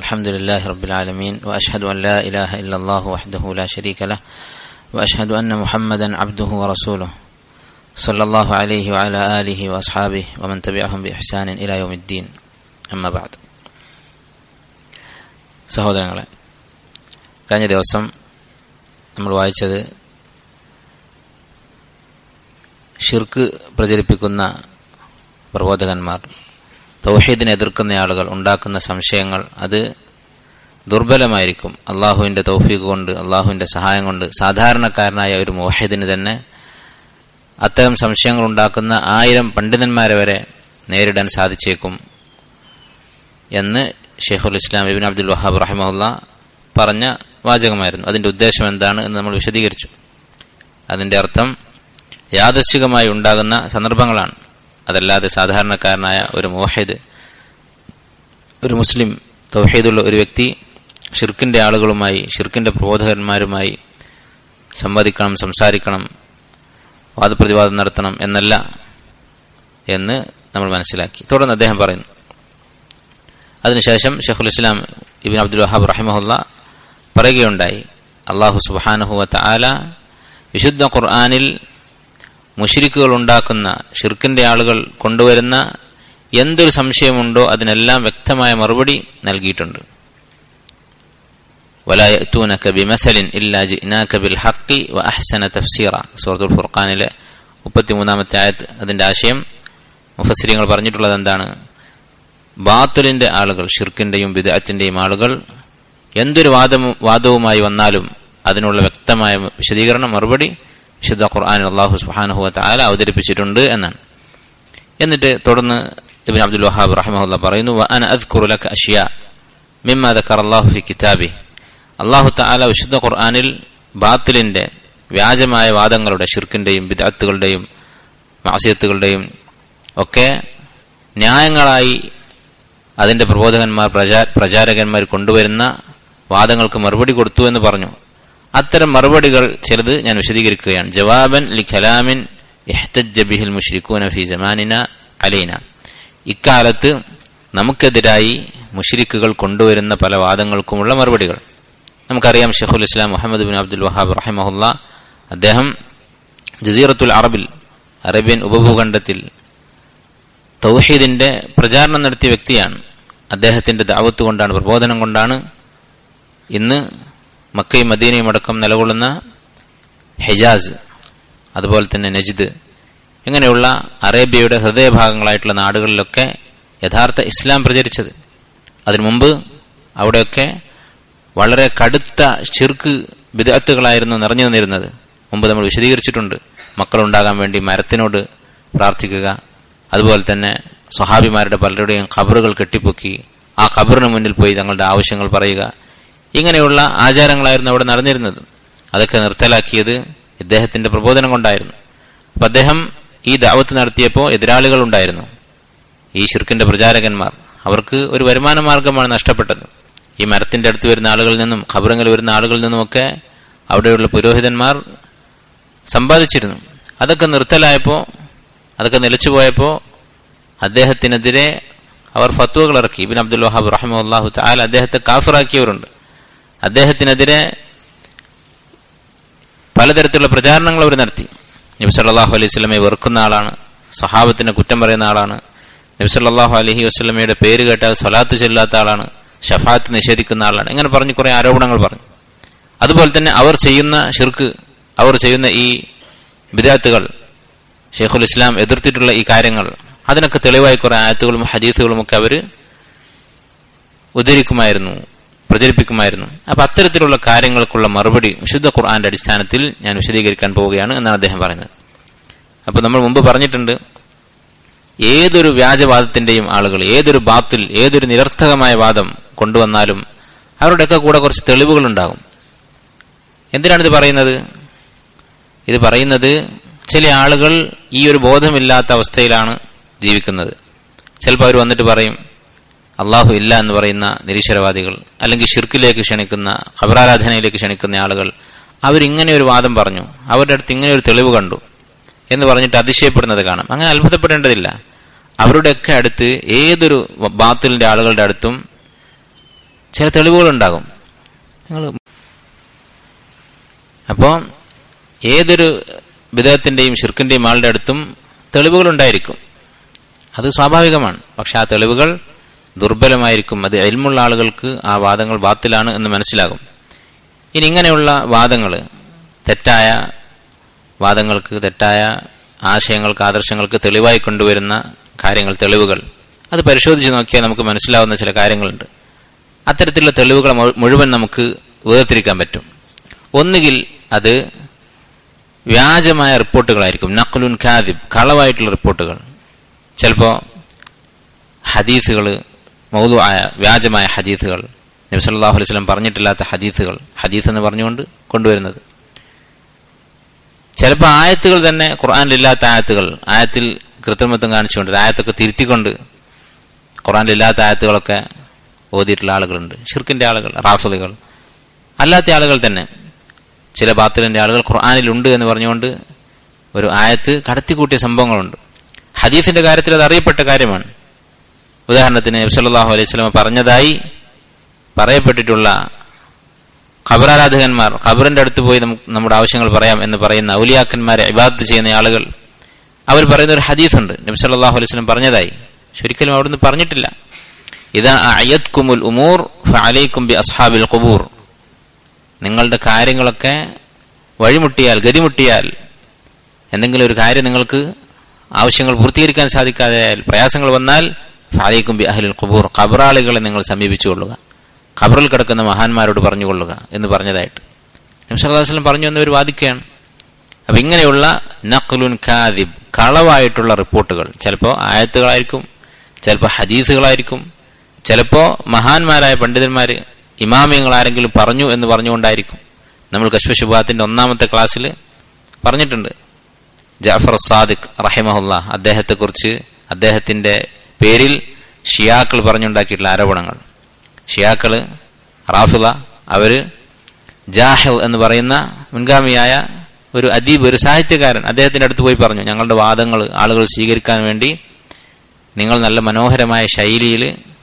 الحمد لله رب العالمين واشهد ان لا اله الا الله وحده لا شريك له واشهد ان محمدا عبده ورسوله صلى الله عليه وعلى اله واصحابه ومن تبعهم باحسان الى يوم الدين اما بعد സഹോദരങ്ങളെ കഴിഞ്ഞ ദിവസം നമ്മൾ വായിച്ചത് ഷിർക്ക് പ്രചരിപ്പിക്കുന്ന പ്രബോധകന്മാർ തൗഹീദിനെ എതിർക്കുന്ന ആളുകൾ ഉണ്ടാക്കുന്ന സംശയങ്ങൾ അത് ദുർബലമായിരിക്കും അള്ളാഹുവിന്റെ തൗഫീഖ് കൊണ്ട് അള്ളാഹുവിന്റെ സഹായം കൊണ്ട് സാധാരണക്കാരനായ ഒരു മോഹിദിന് തന്നെ അത്തരം സംശയങ്ങൾ ഉണ്ടാക്കുന്ന ആയിരം പണ്ഡിതന്മാരെ വരെ നേരിടാൻ സാധിച്ചേക്കും എന്ന് ഷെയ്ഖുൽ ഇസ്ലാം ഇബിൻ അബ്ദുൽ വഹാബ് റഹിമുല്ല പറഞ്ഞ വാചകമായിരുന്നു അതിന്റെ ഉദ്ദേശം എന്താണ് എന്ന് നമ്മൾ വിശദീകരിച്ചു അതിന്റെ അർത്ഥം യാദർശികമായി ഉണ്ടാകുന്ന സന്ദർഭങ്ങളാണ് അതല്ലാതെ സാധാരണക്കാരനായ ഒരു മോഹിദ് ഒരു മുസ്ലിം തൗഹീദുള്ള ഒരു വ്യക്തി ഷിർക്കിന്റെ ആളുകളുമായി ഷിർക്കിന്റെ പ്രബോധകന്മാരുമായി സംവദിക്കണം സംസാരിക്കണം വാദപ്രതിവാദം നടത്തണം എന്നല്ല എന്ന് നമ്മൾ മനസ്സിലാക്കി തുടർന്ന് അദ്ദേഹം പറയുന്നു അതിനുശേഷം ഷെഖുൽ ഇസ്ലാം ഇബിൻ അബ്ദുൽ വഹാബ് റഹിമഹുല്ല പറയുകയുണ്ടായി അള്ളാഹു സുബാനഹുവത്ത ആല വിശുദ്ധ ഖുർആാനിൽ മുഷിരിക്കുകൾ ഉണ്ടാക്കുന്ന ഷിർക്കിന്റെ ആളുകൾ കൊണ്ടുവരുന്ന എന്തൊരു സംശയമുണ്ടോ അതിനെല്ലാം വ്യക്തമായ മറുപടി നൽകിയിട്ടുണ്ട് വലായത്തൂനക ബിമസലിൻ ഇല്ലാ ജിനാക ബിൽ ഹക്കി വ അഹ്സന തഫ്സീറ സൂറത്തുൽ ഫുർഖാനിലെ മുപ്പത്തിമൂന്നാമത്തെ ആയത്ത് അതിന്റെ ആശയം മുഫസ്സിരിങ്ങൾ പറഞ്ഞിട്ടുള്ളത് എന്താണ് ബാത്തുലിന്റെ ആളുകൾ ഷിർക്കിന്റെയും വിദഅത്തിന്റെയും ആളുകൾ എന്തൊരു വാദം വാദവുമായി വന്നാലും അതിനുള്ള വ്യക്തമായ വിശദീകരണം മറുപടി വിശുദ്ധ ഖുർആൻ അള്ളാഹു സുഹാനുഹു താല അവതരിപ്പിച്ചിട്ടുണ്ട് എന്നാണ് എന്നിട്ട് തുടർന്ന് ഇബിൻ അബ്ദുൽ വഹാബ് റഹ്മുല്ല പറയുന്നു അന അദ്ഖുറുലക അഷിയ മിമ്മ ദക്കർ അള്ളാഹു ഫി കിതാബി അള്ളാഹു താല വിശുദ്ധ ഖുർആനിൽ ബാത്തിലിന്റെ വ്യാജമായ വാദങ്ങളുടെ ഷിർക്കിന്റെയും വിദാത്തുകളുടെയും മാസിയത്തുകളുടെയും ഒക്കെ ന്യായങ്ങളായി അതിന്റെ പ്രബോധകന്മാർ പ്രചാരകന്മാർ കൊണ്ടുവരുന്ന വാദങ്ങൾക്ക് മറുപടി കൊടുത്തു എന്ന് പറഞ്ഞു അത്തരം മറുപടികൾ ചിലത് ഞാൻ വിശദീകരിക്കുകയാണ് ജവാബൻ ലി ഖലാമിൻ ബിഹിൽ മുഷ്രിഖൂന ഫി ജമാനിന അലൈന ഇക്കാലത്ത് നമുക്കെതിരായി മുഷ്രിഖുകൾ കൊണ്ടുവരുന്ന പല വാദങ്ങൾക്കുമുള്ള മറുപടികൾ നമുക്കറിയാം ഷെഖുൽ ഇസ്ലാം മുഹമ്മദ് ബിൻ അബ്ദുൽ വഹാബ് റഹിമഹുല്ല അദ്ദേഹം ജസീറത്തുൽ അറബിൽ അറേബ്യൻ ഉപഭൂഖണ്ഡത്തിൽ തൗഹീദിന്റെ പ്രചാരണം നടത്തിയ വ്യക്തിയാണ് അദ്ദേഹത്തിന്റെ ദാവത്ത് കൊണ്ടാണ് പ്രബോധനം കൊണ്ടാണ് ഇന്ന് മക്കയും മദീനയും അടക്കം നിലകൊള്ളുന്ന ഹെജാസ് അതുപോലെ തന്നെ നജിദ് ഇങ്ങനെയുള്ള അറേബ്യയുടെ ഹൃദയഭാഗങ്ങളായിട്ടുള്ള നാടുകളിലൊക്കെ യഥാർത്ഥ ഇസ്ലാം പ്രചരിച്ചത് അതിനു മുമ്പ് അവിടെയൊക്കെ വളരെ കടുത്ത ചിർക്ക് വിദഗ്ധകളായിരുന്നു നിറഞ്ഞു നിന്നിരുന്നത് മുമ്പ് നമ്മൾ വിശദീകരിച്ചിട്ടുണ്ട് മക്കളുണ്ടാകാൻ വേണ്ടി മരത്തിനോട് പ്രാർത്ഥിക്കുക അതുപോലെ തന്നെ സ്വഹാബിമാരുടെ പലരുടെയും ഖബറുകൾ കെട്ടിപ്പൊക്കി ആ ഖബറിന് മുന്നിൽ പോയി തങ്ങളുടെ ആവശ്യങ്ങൾ പറയുക ഇങ്ങനെയുള്ള ആചാരങ്ങളായിരുന്നു അവിടെ നടന്നിരുന്നത് അതൊക്കെ നിർത്തലാക്കിയത് ഇദ്ദേഹത്തിന്റെ പ്രബോധനം കൊണ്ടായിരുന്നു അപ്പൊ അദ്ദേഹം ഈ ദാവത്ത് നടത്തിയപ്പോൾ എതിരാളികൾ ഉണ്ടായിരുന്നു ഈ ഷിർക്കിന്റെ പ്രചാരകന്മാർ അവർക്ക് ഒരു വരുമാന മാർഗമാണ് നഷ്ടപ്പെട്ടത് ഈ മരത്തിന്റെ അടുത്ത് വരുന്ന ആളുകളിൽ നിന്നും ഖബറുകളിൽ വരുന്ന ആളുകളിൽ നിന്നുമൊക്കെ അവിടെയുള്ള പുരോഹിതന്മാർ സമ്പാദിച്ചിരുന്നു അതൊക്കെ നിർത്തലായപ്പോൾ അതൊക്കെ നിലച്ചുപോയപ്പോൾ അദ്ദേഹത്തിനെതിരെ അവർ ഫത്വകൾ ഇറക്കി ഇബിൻ അബ്ദുൽ വഹാബ് റഹ്മുല്ലാഹു താൽ അദ്ദേഹത്തെ കാഫറാക്കിയവരുണ്ട് അദ്ദേഹത്തിനെതിരെ പലതരത്തിലുള്ള പ്രചാരണങ്ങൾ അവർ നടത്തി നബി സല്ലാഹു അലൈഹി സ്വലമെ വെറുക്കുന്ന ആളാണ് സഹാബത്തിനെ കുറ്റം പറയുന്ന ആളാണ് നബി സല്ലാഹു അലഹി വസ്ലമയുടെ പേര് കേട്ടാൽ സ്വലാത്ത് ചെല്ലാത്ത ആളാണ് ഷഫാത്ത് നിഷേധിക്കുന്ന ആളാണ് ഇങ്ങനെ പറഞ്ഞ് കുറെ ആരോപണങ്ങൾ പറഞ്ഞു അതുപോലെ തന്നെ അവർ ചെയ്യുന്ന ഷിർക്ക് അവർ ചെയ്യുന്ന ഈ വിദാത്തുകൾ ഷെയ്ഖുൽ ഇസ്ലാം എതിർത്തിട്ടുള്ള ഈ കാര്യങ്ങൾ അതിനൊക്കെ തെളിവായി കുറെ ആയത്തുകളും ഹദീസുകളും ഒക്കെ അവർ ഉദ്ധരിക്കുമായിരുന്നു പ്രചരിപ്പിക്കുമായിരുന്നു അപ്പൊ അത്തരത്തിലുള്ള കാര്യങ്ങൾക്കുള്ള മറുപടി വിശുദ്ധ ഖുർആന്റെ അടിസ്ഥാനത്തിൽ ഞാൻ വിശദീകരിക്കാൻ പോവുകയാണ് എന്നാണ് അദ്ദേഹം പറയുന്നത് അപ്പൊ നമ്മൾ മുമ്പ് പറഞ്ഞിട്ടുണ്ട് ഏതൊരു വ്യാജവാദത്തിന്റെയും ആളുകൾ ഏതൊരു ബാത്തിൽ ഏതൊരു നിരർത്ഥകമായ വാദം കൊണ്ടുവന്നാലും അവരുടെയൊക്കെ കൂടെ കുറച്ച് തെളിവുകൾ ഉണ്ടാകും എന്തിനാണ് ഇത് പറയുന്നത് ഇത് പറയുന്നത് ചില ആളുകൾ ഈ ഒരു ബോധമില്ലാത്ത അവസ്ഥയിലാണ് ജീവിക്കുന്നത് ചിലപ്പോൾ അവർ വന്നിട്ട് പറയും അള്ളാഹു ഇല്ല എന്ന് പറയുന്ന നിരീശ്വരവാദികൾ അല്ലെങ്കിൽ ഷിർക്കിലേക്ക് ക്ഷണിക്കുന്ന ഖബറാരാധനയിലേക്ക് ക്ഷണിക്കുന്ന ആളുകൾ അവരിങ്ങനെ ഒരു വാദം പറഞ്ഞു അവരുടെ അടുത്ത് ഇങ്ങനെ ഒരു തെളിവ് കണ്ടു എന്ന് പറഞ്ഞിട്ട് അതിശയപ്പെടുന്നത് കാണാം അങ്ങനെ അത്ഭുതപ്പെടേണ്ടതില്ല അവരുടെയൊക്കെ അടുത്ത് ഏതൊരു ബാത്തിലിന്റെ ആളുകളുടെ അടുത്തും ചില തെളിവുകൾ ഉണ്ടാകും നിങ്ങൾ അപ്പോൾ ഏതൊരു വിധത്തിൻ്റെയും ഷിർക്കിൻ്റെയും ആളുടെ അടുത്തും തെളിവുകൾ ഉണ്ടായിരിക്കും അത് സ്വാഭാവികമാണ് പക്ഷെ ആ തെളിവുകൾ ദുർബലമായിരിക്കും അത് എൽമുള്ള ആളുകൾക്ക് ആ വാദങ്ങൾ ബാത്തിലാണ് എന്ന് മനസ്സിലാകും ഇനി ഇങ്ങനെയുള്ള വാദങ്ങൾ തെറ്റായ വാദങ്ങൾക്ക് തെറ്റായ ആശയങ്ങൾക്ക് ആദർശങ്ങൾക്ക് തെളിവായി കൊണ്ടുവരുന്ന കാര്യങ്ങൾ തെളിവുകൾ അത് പരിശോധിച്ച് നോക്കിയാൽ നമുക്ക് മനസ്സിലാവുന്ന ചില കാര്യങ്ങളുണ്ട് അത്തരത്തിലുള്ള തെളിവുകൾ മുഴുവൻ നമുക്ക് വേർതിരിക്കാൻ പറ്റും ഒന്നുകിൽ അത് വ്യാജമായ റിപ്പോർട്ടുകളായിരിക്കും നഖ്ലുൻ ഖാദിബ് കളവായിട്ടുള്ള റിപ്പോർട്ടുകൾ ചിലപ്പോൾ ഹദീസുകൾ മൗതുവായ വ്യാജമായ ഹദീസുകൾ നബി സല്ലല്ലാഹു അലൈഹി വസല്ലം പറഞ്ഞിട്ടില്ലാത്ത ഹദീസുകൾ ഹദീസ് എന്ന് പറഞ്ഞുകൊണ്ട് കൊണ്ടുവരുന്നത് ചിലപ്പോൾ ആയത്തുകൾ തന്നെ ഖുർആാനിലില്ലാത്ത ആയത്തുകൾ ആയത്തിൽ കൃത്രിമത്വം കാണിച്ചുകൊണ്ട് ആയത്തൊക്കെ തിരുത്തിക്കൊണ്ട് ഖുർആാനിലില്ലാത്ത ആയത്തുകളൊക്കെ ഓതിയിട്ടുള്ള ആളുകളുണ്ട് ഷിർക്കിന്റെ ആളുകൾ റാഫിലുകൾ അല്ലാത്ത ആളുകൾ തന്നെ ചില ബാത്തിലിന്റെ ആളുകൾ ഖുർആാനിലുണ്ട് എന്ന് പറഞ്ഞുകൊണ്ട് ഒരു ആയത്ത് കടത്തിക്കൂട്ടിയ സംഭവങ്ങളുണ്ട് ഹദീസിന്റെ കാര്യത്തിൽ അത് അറിയപ്പെട്ട കാര്യമാണ് ഉദാഹരണത്തിന് നബ്സല്ലാഹു അലൈഹി സ്വലമ പറഞ്ഞതായി പറയപ്പെട്ടിട്ടുള്ള ഖബറാരാധകന്മാർ ഖബറിന്റെ അടുത്ത് പോയി നമ്മുടെ ആവശ്യങ്ങൾ പറയാം എന്ന് പറയുന്ന ഔലിയാക്കന്മാരെ ഇബാദത്ത് ചെയ്യുന്ന ആളുകൾ അവർ പറയുന്ന ഒരു ഹദീസുണ്ട് നബി സല്ലല്ലാഹു അലൈഹി വസല്ലം പറഞ്ഞതായി ഒരിക്കലും അവിടുന്ന് പറഞ്ഞിട്ടില്ല ഇതാ അയത്കുമുൽ ഉമൂർ ഫഅലൈക്കും ബി അസ്ഹാബിൽ ഖുബൂർ നിങ്ങളുടെ കാര്യങ്ങളൊക്കെ വഴിമുട്ടിയാൽ ഗതിമുട്ടിയാൽ എന്തെങ്കിലും ഒരു കാര്യം നിങ്ങൾക്ക് ആവശ്യങ്ങൾ പൂർത്തീകരിക്കാൻ സാധിക്കാതെ പ്രയാസങ്ങൾ വന്നാൽ ഫാലിക്കും ബി അഹ്ലിൽ ഖുബൂർ ഖബറാളികളെ നിങ്ങൾ സമീപിച്ചുകൊള്ളുക ഖബറിൽ കിടക്കുന്ന മഹാന്മാരോട് പറഞ്ഞുകൊള്ളുക എന്ന് പറഞ്ഞതായിട്ട് നബ്സല്ലാസ്ലം പറഞ്ഞു എന്നവർ വാദിക്കുകയാണ് അപ്പൊ ഇങ്ങനെയുള്ള നഖ്ലുൻ ഖാദിബ് കളവായിട്ടുള്ള റിപ്പോർട്ടുകൾ ചിലപ്പോൾ ആയത്തുകളായിരിക്കും ചിലപ്പോൾ ഹദീസുകളായിരിക്കും ചിലപ്പോൾ മഹാന്മാരായ പണ്ഡിതന്മാർ ഇമാമിയങ്ങൾ ആരെങ്കിലും പറഞ്ഞു എന്ന് പറഞ്ഞുകൊണ്ടായിരിക്കും നമ്മൾ കശ്മശുബാത്തിന്റെ ഒന്നാമത്തെ ക്ലാസ്സിൽ പറഞ്ഞിട്ടുണ്ട് ജാഫർ സാദിഖ് റഹിമഹുല്ല അദ്ദേഹത്തെക്കുറിച്ച് അദ്ദേഹത്തിന്റെ പേരിൽ ഷിയാക്കൾ പറഞ്ഞുണ്ടാക്കിയിട്ടുള്ള ആരോപണങ്ങൾ ഷിയാക്കള് റാഫില അവര് ജാഹിൽ എന്ന് പറയുന്ന മുൻഗാമിയായ ഒരു അദീബ് ഒരു സാഹിത്യകാരൻ അദ്ദേഹത്തിന്റെ അടുത്ത് പോയി പറഞ്ഞു ഞങ്ങളുടെ വാദങ്ങൾ ആളുകൾ സ്വീകരിക്കാൻ വേണ്ടി നിങ്ങൾ നല്ല മനോഹരമായ ശൈലിയിൽ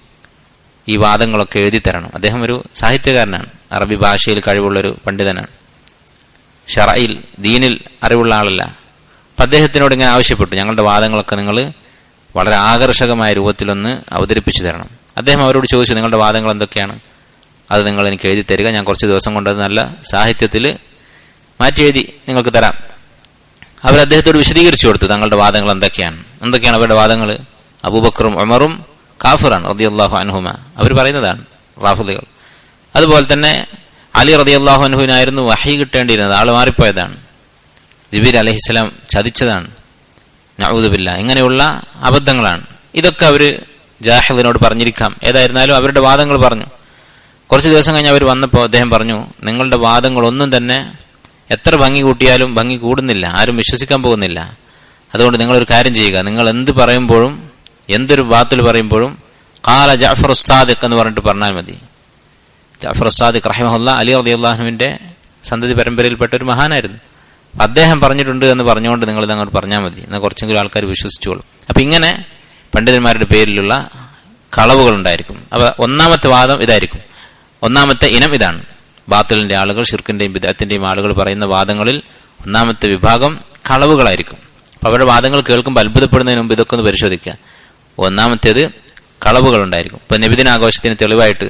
ഈ വാദങ്ങളൊക്കെ എഴുതി തരണം അദ്ദേഹം ഒരു സാഹിത്യകാരനാണ് അറബി ഭാഷയിൽ കഴിവുള്ള ഒരു പണ്ഡിതനാണ് ഷറയിൽ ദീനിൽ അറിവുള്ള ആളല്ല അപ്പൊ അദ്ദേഹത്തിനോട് ഇങ്ങനെ ആവശ്യപ്പെട്ടു ഞങ്ങളുടെ വാദങ്ങളൊക്കെ നിങ്ങൾ വളരെ ആകർഷകമായ രൂപത്തിലൊന്ന് അവതരിപ്പിച്ചു തരണം അദ്ദേഹം അവരോട് ചോദിച്ചു നിങ്ങളുടെ വാദങ്ങൾ എന്തൊക്കെയാണ് അത് നിങ്ങൾ എനിക്ക് എഴുതി തരിക ഞാൻ കുറച്ച് ദിവസം കൊണ്ട് അത് നല്ല സാഹിത്യത്തിൽ മാറ്റി എഴുതി നിങ്ങൾക്ക് തരാം അവർ അദ്ദേഹത്തോട് വിശദീകരിച്ചു കൊടുത്തു തങ്ങളുടെ വാദങ്ങൾ എന്തൊക്കെയാണ് എന്തൊക്കെയാണ് അവരുടെ വാദങ്ങൾ അബൂബക്കറും ഉമറും കാഫിറാണ് റതിയല്ലാഹു അൻഹുമ അവർ പറയുന്നതാണ് റാഫുലികൾ അതുപോലെ തന്നെ അലി റതിയല്ലാഹു അൻഹുവിനായിരുന്നു വഹി കിട്ടേണ്ടിയിരുന്നത് ആൾ മാറിപ്പോയതാണ് ജിബീർ അലഹിസ്ലാം ചതിച്ചതാണ് നഊദുബില്ല ഇങ്ങനെയുള്ള അബദ്ധങ്ങളാണ് ഇതൊക്കെ അവര് ജാഹിദിനോട് പറഞ്ഞിരിക്കാം ഏതായിരുന്നാലും അവരുടെ വാദങ്ങൾ പറഞ്ഞു കുറച്ച് ദിവസം കഴിഞ്ഞ് അവർ വന്നപ്പോൾ അദ്ദേഹം പറഞ്ഞു നിങ്ങളുടെ വാദങ്ങളൊന്നും തന്നെ എത്ര ഭംഗി കൂട്ടിയാലും ഭംഗി കൂടുന്നില്ല ആരും വിശ്വസിക്കാൻ പോകുന്നില്ല അതുകൊണ്ട് നിങ്ങളൊരു കാര്യം ചെയ്യുക നിങ്ങൾ എന്ത് പറയുമ്പോഴും എന്തൊരു ബാത്തിൽ പറയുമ്പോഴും കാല ജാഫർ സാദിഖ് എന്ന് പറഞ്ഞിട്ട് പറഞ്ഞാൽ മതി ജാഫർ സാദിഖ് റഹിമഹുല്ല അലി അലി അള്ളാഹുവിന്റെ സന്തതി പരമ്പരയിൽപ്പെട്ട ഒരു മഹാനായിരുന്നു അദ്ദേഹം പറഞ്ഞിട്ടുണ്ട് എന്ന് പറഞ്ഞുകൊണ്ട് നിങ്ങൾ ഇതങ്ങോട്ട് പറഞ്ഞാൽ മതി എന്നാൽ കുറച്ചെങ്കിലും ആൾക്കാർ വിശ്വസിച്ചോളും അപ്പൊ ഇങ്ങനെ പണ്ഡിതന്മാരുടെ പേരിലുള്ള കളവുകൾ ഉണ്ടായിരിക്കും അപ്പൊ ഒന്നാമത്തെ വാദം ഇതായിരിക്കും ഒന്നാമത്തെ ഇനം ഇതാണ് ബാത്തലിന്റെ ആളുകൾ ഷിർക്കിന്റെയും വിദഗ്ധത്തിന്റെയും ആളുകൾ പറയുന്ന വാദങ്ങളിൽ ഒന്നാമത്തെ വിഭാഗം കളവുകളായിരിക്കും അപ്പൊ അവരുടെ വാദങ്ങൾ കേൾക്കുമ്പോൾ അത്ഭുതപ്പെടുന്നതിന് മുമ്പ് ഇതൊക്കെ ഒന്ന് പരിശോധിക്കുക ഒന്നാമത്തേത് കളവുകൾ ഉണ്ടായിരിക്കും ഇപ്പൊ നബിദിനാഘോഷത്തിന് തെളിവായിട്ട്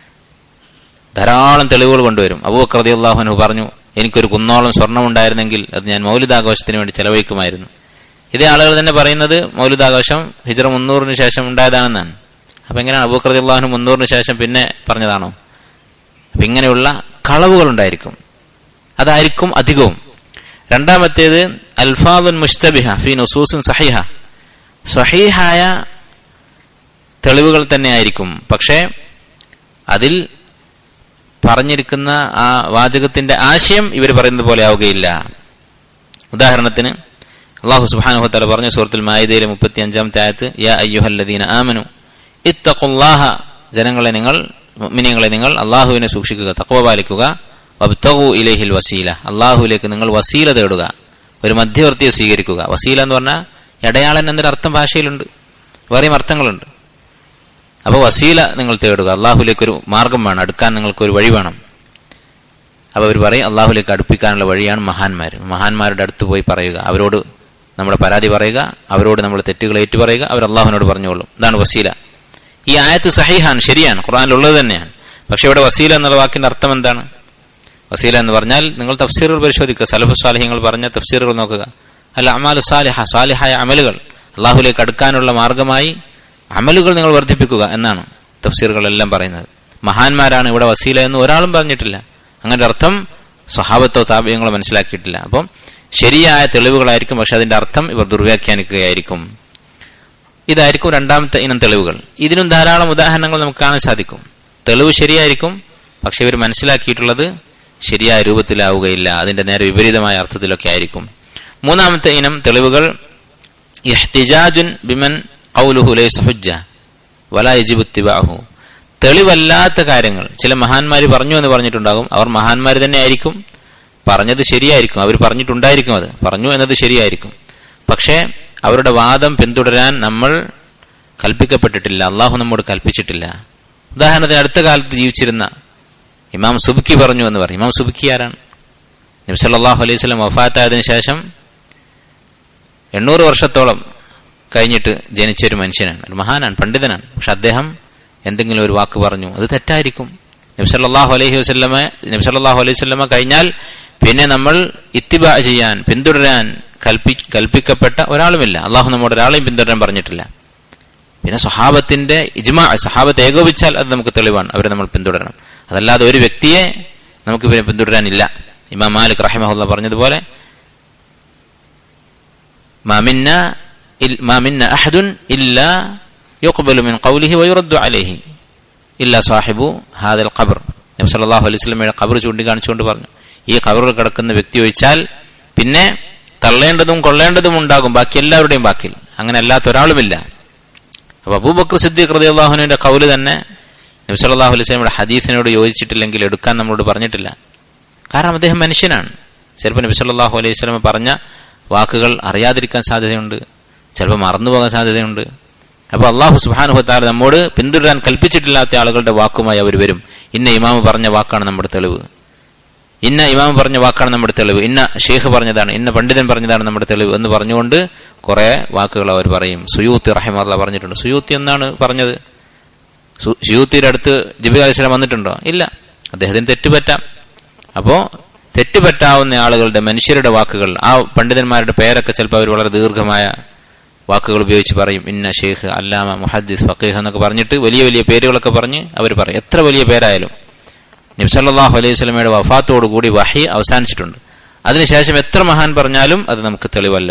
ധാരാളം തെളിവുകൾ കൊണ്ടുവരും അബൂബക്കർ റതി അള്ളാഹുനു പറഞ്ഞു എനിക്കൊരു കുന്നോളം സ്വർണം ഉണ്ടായിരുന്നെങ്കിൽ അത് ഞാൻ മൗലിദാഘോഷത്തിന് വേണ്ടി ചെലവഴിക്കുമായിരുന്നു ഇതേ ആളുകൾ തന്നെ പറയുന്നത് മൗലിദാഘോഷം ഹിജറ മുന്നൂറിന് ശേഷം ഉണ്ടായതാണെന്നാണ് അപ്പൊ എങ്ങനെയാണ് അബൂബക്കർ റതി അള്ളാഹുന് മുന്നൂറിന് ശേഷം പിന്നെ പറഞ്ഞതാണോ അപ്പൊ ഇങ്ങനെയുള്ള കളവുകൾ ഉണ്ടായിരിക്കും അതായിരിക്കും അധികവും രണ്ടാമത്തേത് അൽഫാദുൻ മുസ്തബിഹ ഫി നുസൂസിൻ സഹിഹ സഹീഹായ തെളിവുകൾ തന്നെ ആയിരിക്കും പക്ഷേ അതിൽ പറഞ്ഞിരിക്കുന്ന ആ വാചകത്തിന്റെ ആശയം ഇവർ പറയുന്നത് പോലെ ആവുകയില്ല ഉദാഹരണത്തിന് അള്ളാഹു സുബാനുഹു തല പറഞ്ഞു സുഹൃത്തുൽ മായിദയിലെ മുപ്പത്തി അഞ്ചാമത്തെ ആയത്ത് യാ അയ്യുഹല്ലദീന ആമനു ഇത്തഖുല്ലാഹ ജനങ്ങളെ നിങ്ങൾ മുഅ്മിനീങ്ങളെ നിങ്ങൾ അള്ളാഹുവിനെ സൂക്ഷിക്കുക തഖ്വ പാലിക്കുക വബ്തഗു ഇലൈഹിൽ വസീല അള്ളാഹുവിലേക്ക് നിങ്ങൾ വസീല തേടുക ഒരു മധ്യവർത്തിയെ സ്വീകരിക്കുക വസീല എന്ന് പറഞ്ഞാൽ ഇടയാളൻ എന്നൊരു അർത്ഥം ഭാഷയിലുണ്ട് വേറെയും അർത്ഥങ്ങളുണ്ട് അപ്പോൾ വസീല നിങ്ങൾ തേടുക അള്ളാഹുലേക്ക് ഒരു മാർഗം വേണം അടുക്കാൻ നിങ്ങൾക്ക് ഒരു വഴി വേണം അപ്പോൾ അവർ പറയും അള്ളാഹുലേക്ക് അടുപ്പിക്കാനുള്ള വഴിയാണ് മഹാന്മാർ മഹാന്മാരുടെ അടുത്ത് പോയി പറയുക അവരോട് നമ്മുടെ പരാതി പറയുക അവരോട് നമ്മൾ തെറ്റുകൾ ഏറ്റു പറയുക അവർ അള്ളാഹുവിനോട് പറഞ്ഞോളും ഇതാണ് വസീല ഈ ആയത്ത് സഹിഹാൻ ശരിയാണ് ഖുറാനിലുള്ളത് തന്നെയാണ് പക്ഷെ ഇവിടെ വസീല എന്നുള്ള വാക്കിന്റെ അർത്ഥം എന്താണ് വസീല എന്ന് പറഞ്ഞാൽ നിങ്ങൾ തഫ്സീറുകൾ പരിശോധിക്കുക സലഫു സാലിഹ്യങ്ങൾ പറഞ്ഞ തഫ്സീറുകൾ നോക്കുക അല്ല അമാൽ സാലിഹ സാലിഹായ അമലുകൾ അള്ളാഹുലേക്ക് അടുക്കാനുള്ള മാർഗമായി അമലുകൾ നിങ്ങൾ വർദ്ധിപ്പിക്കുക എന്നാണ് തഫ്സീറുകളെല്ലാം പറയുന്നത് മഹാന്മാരാണ് ഇവിടെ വസീല എന്ന് ഒരാളും പറഞ്ഞിട്ടില്ല അങ്ങനെ അർത്ഥം സ്വഭാവത്തോ താപയങ്ങളോ മനസ്സിലാക്കിയിട്ടില്ല അപ്പം ശരിയായ തെളിവുകളായിരിക്കും പക്ഷെ അതിന്റെ അർത്ഥം ഇവർ ദുർവ്യാഖ്യാനിക്കുകയായിരിക്കും ഇതായിരിക്കും രണ്ടാമത്തെ ഇനം തെളിവുകൾ ഇതിനും ധാരാളം ഉദാഹരണങ്ങൾ നമുക്ക് കാണാൻ സാധിക്കും തെളിവ് ശരിയായിരിക്കും പക്ഷെ ഇവർ മനസ്സിലാക്കിയിട്ടുള്ളത് ശരിയായ രൂപത്തിലാവുകയില്ല അതിന്റെ നേരെ വിപരീതമായ അർത്ഥത്തിലൊക്കെ ആയിരിക്കും മൂന്നാമത്തെ ഇനം തെളിവുകൾ ഇഹ്തിജാജുൻ ബിമൻ ഖൗലുഹു ലൈസ ഹുജ്ജ വലാ യജിബു ഇത്തിബാഹു തെളിവല്ലാത്ത കാര്യങ്ങൾ ചില മഹാന്മാർ പറഞ്ഞു എന്ന് പറഞ്ഞിട്ടുണ്ടാകും അവർ മഹാന്മാർ തന്നെ ആയിരിക്കും പറഞ്ഞത് ശരിയായിരിക്കും അവർ പറഞ്ഞിട്ടുണ്ടായിരിക്കും അത് പറഞ്ഞു എന്നത് ശരിയായിരിക്കും പക്ഷേ അവരുടെ വാദം പിന്തുടരാൻ നമ്മൾ കൽപ്പിക്കപ്പെട്ടിട്ടില്ല അള്ളാഹു നമ്മോട് കൽപ്പിച്ചിട്ടില്ല ഉദാഹരണത്തിന് അടുത്ത കാലത്ത് ജീവിച്ചിരുന്ന ഇമാം സുബുക്കി പറഞ്ഞു എന്ന് പറയും ഇമാം സുബുക്കി ആരാണ് നബ്സല്ലാഹു അലൈഹി സ്വലം വഫാത്തായതിനു ശേഷം എണ്ണൂറ് വർഷത്തോളം കഴിഞ്ഞിട്ട് ജനിച്ച ഒരു മനുഷ്യനാണ് ഒരു മഹാനാണ് പണ്ഡിതനാണ് പക്ഷെ അദ്ദേഹം എന്തെങ്കിലും ഒരു വാക്ക് പറഞ്ഞു അത് തെറ്റായിരിക്കും നബ്സല്ലാഹു അലൈഹി വസ്ലമ നബ്സല്ലാഹു അലൈഹി വസ്ലമ കഴിഞ്ഞാൽ പിന്നെ നമ്മൾ ഇത്തിബ ചെയ്യാൻ പിന്തുടരാൻ കൽപ്പി കൽപ്പിക്കപ്പെട്ട ഒരാളുമില്ല അള്ളാഹു നമ്മോട് ഒരാളെയും പിന്തുടരാൻ പറഞ്ഞിട്ടില്ല പിന്നെ സ്വഹാബത്തിന്റെ ഇജ്മാ സ്വഹാബത്ത് ഏകോപിച്ചാൽ അത് നമുക്ക് തെളിവാണ് അവരെ നമ്മൾ പിന്തുടരണം അതല്ലാതെ ഒരു വ്യക്തിയെ നമുക്ക് ഇവരെ പിന്തുടരാനില്ല ഇമാം മാലിക് റഹിമഹുല്ല പറഞ്ഞതുപോലെ മാമിന്ന മാമിന്ന അഹദുൻ ഇല്ല യുഖ്ബലു മിൻ ഖൗലിഹി വയുറദ്ദു അലൈഹി ഇല്ല സാഹിബു ഹാദൽ ഖബർ നബി സല്ലല്ലാഹു അലൈഹി വസല്ലമയുടെ ഖബർ ചൂണ്ടിക്കാണിച്ചുകൊണ്ട് പറഞ്ഞു ഈ ഖബറിൽ കിടക്കുന്ന വ്യക്തി ഒഴിച്ചാൽ പിന്നെ തള്ളേണ്ടതും കൊള്ളേണ്ടതും ഉണ്ടാകും ബാക്കി എല്ലാവരുടെയും ബാക്കിൽ അങ്ങനെ അല്ലാത്ത ഒരാളുമില്ല അപ്പൊ അബൂബക്കർ സിദ്ദീഖ് റളിയല്ലാഹുവിന്റെ കൗല് തന്നെ നബി സല്ലല്ലാഹു അലൈഹി വസല്ലമയുടെ ഹദീസിനോട് യോജിച്ചിട്ടില്ലെങ്കിൽ എടുക്കാൻ നമ്മളോട് പറഞ്ഞിട്ടില്ല കാരണം അദ്ദേഹം മനുഷ്യനാണ് ചിലപ്പോൾ നബി സല്ലല്ലാഹു അലൈഹി വസല്ലമ പറഞ്ഞ വാക്കുകൾ അറിയാതിരിക്കാൻ സാധ്യതയുണ്ട് ചിലപ്പോൾ മറന്നുപോകാൻ സാധ്യതയുണ്ട് അപ്പൊ അള്ളാഹു സുബാനുഭത്താൽ നമ്മോട് പിന്തുടരാൻ കൽപ്പിച്ചിട്ടില്ലാത്ത ആളുകളുടെ വാക്കുമായി അവർ വരും ഇന്ന ഇമാമ് പറഞ്ഞ വാക്കാണ് നമ്മുടെ തെളിവ് ഇന്ന ഇമാമ് പറഞ്ഞ വാക്കാണ് നമ്മുടെ തെളിവ് ഇന്ന ഷെയ്ഖ് പറഞ്ഞതാണ് ഇന്ന പണ്ഡിതൻ പറഞ്ഞതാണ് നമ്മുടെ തെളിവ് എന്ന് പറഞ്ഞുകൊണ്ട് കുറെ വാക്കുകൾ അവർ പറയും സുയൂത്തി റഹിമല്ല പറഞ്ഞിട്ടുണ്ട് സുയൂത്തി എന്നാണ് പറഞ്ഞത് സുയൂത്തിയുടെ അടുത്ത് ജിബി അലിസ്ലാം വന്നിട്ടുണ്ടോ ഇല്ല അദ്ദേഹത്തിന് തെറ്റുപറ്റാം അപ്പോ തെറ്റുപറ്റാവുന്ന ആളുകളുടെ മനുഷ്യരുടെ വാക്കുകൾ ആ പണ്ഡിതന്മാരുടെ പേരൊക്കെ ചിലപ്പോൾ അവർ വളരെ ദീർഘമായ വാക്കുകൾ ഉപയോഗിച്ച് പറയും ഇന്ന ഷെയ്ഖ് അല്ലാമ മുഹദ്ദിസ് ഫക്കീഹ് എന്നൊക്കെ പറഞ്ഞിട്ട് വലിയ വലിയ പേരുകളൊക്കെ പറഞ്ഞ് അവർ പറയും എത്ര വലിയ പേരായാലും നബ്സല്ലാഹു അലൈഹി സ്വലമയുടെ വഫാത്തോടു കൂടി വഹി അവസാനിച്ചിട്ടുണ്ട് അതിനുശേഷം എത്ര മഹാൻ പറഞ്ഞാലും അത് നമുക്ക് തെളിവല്ല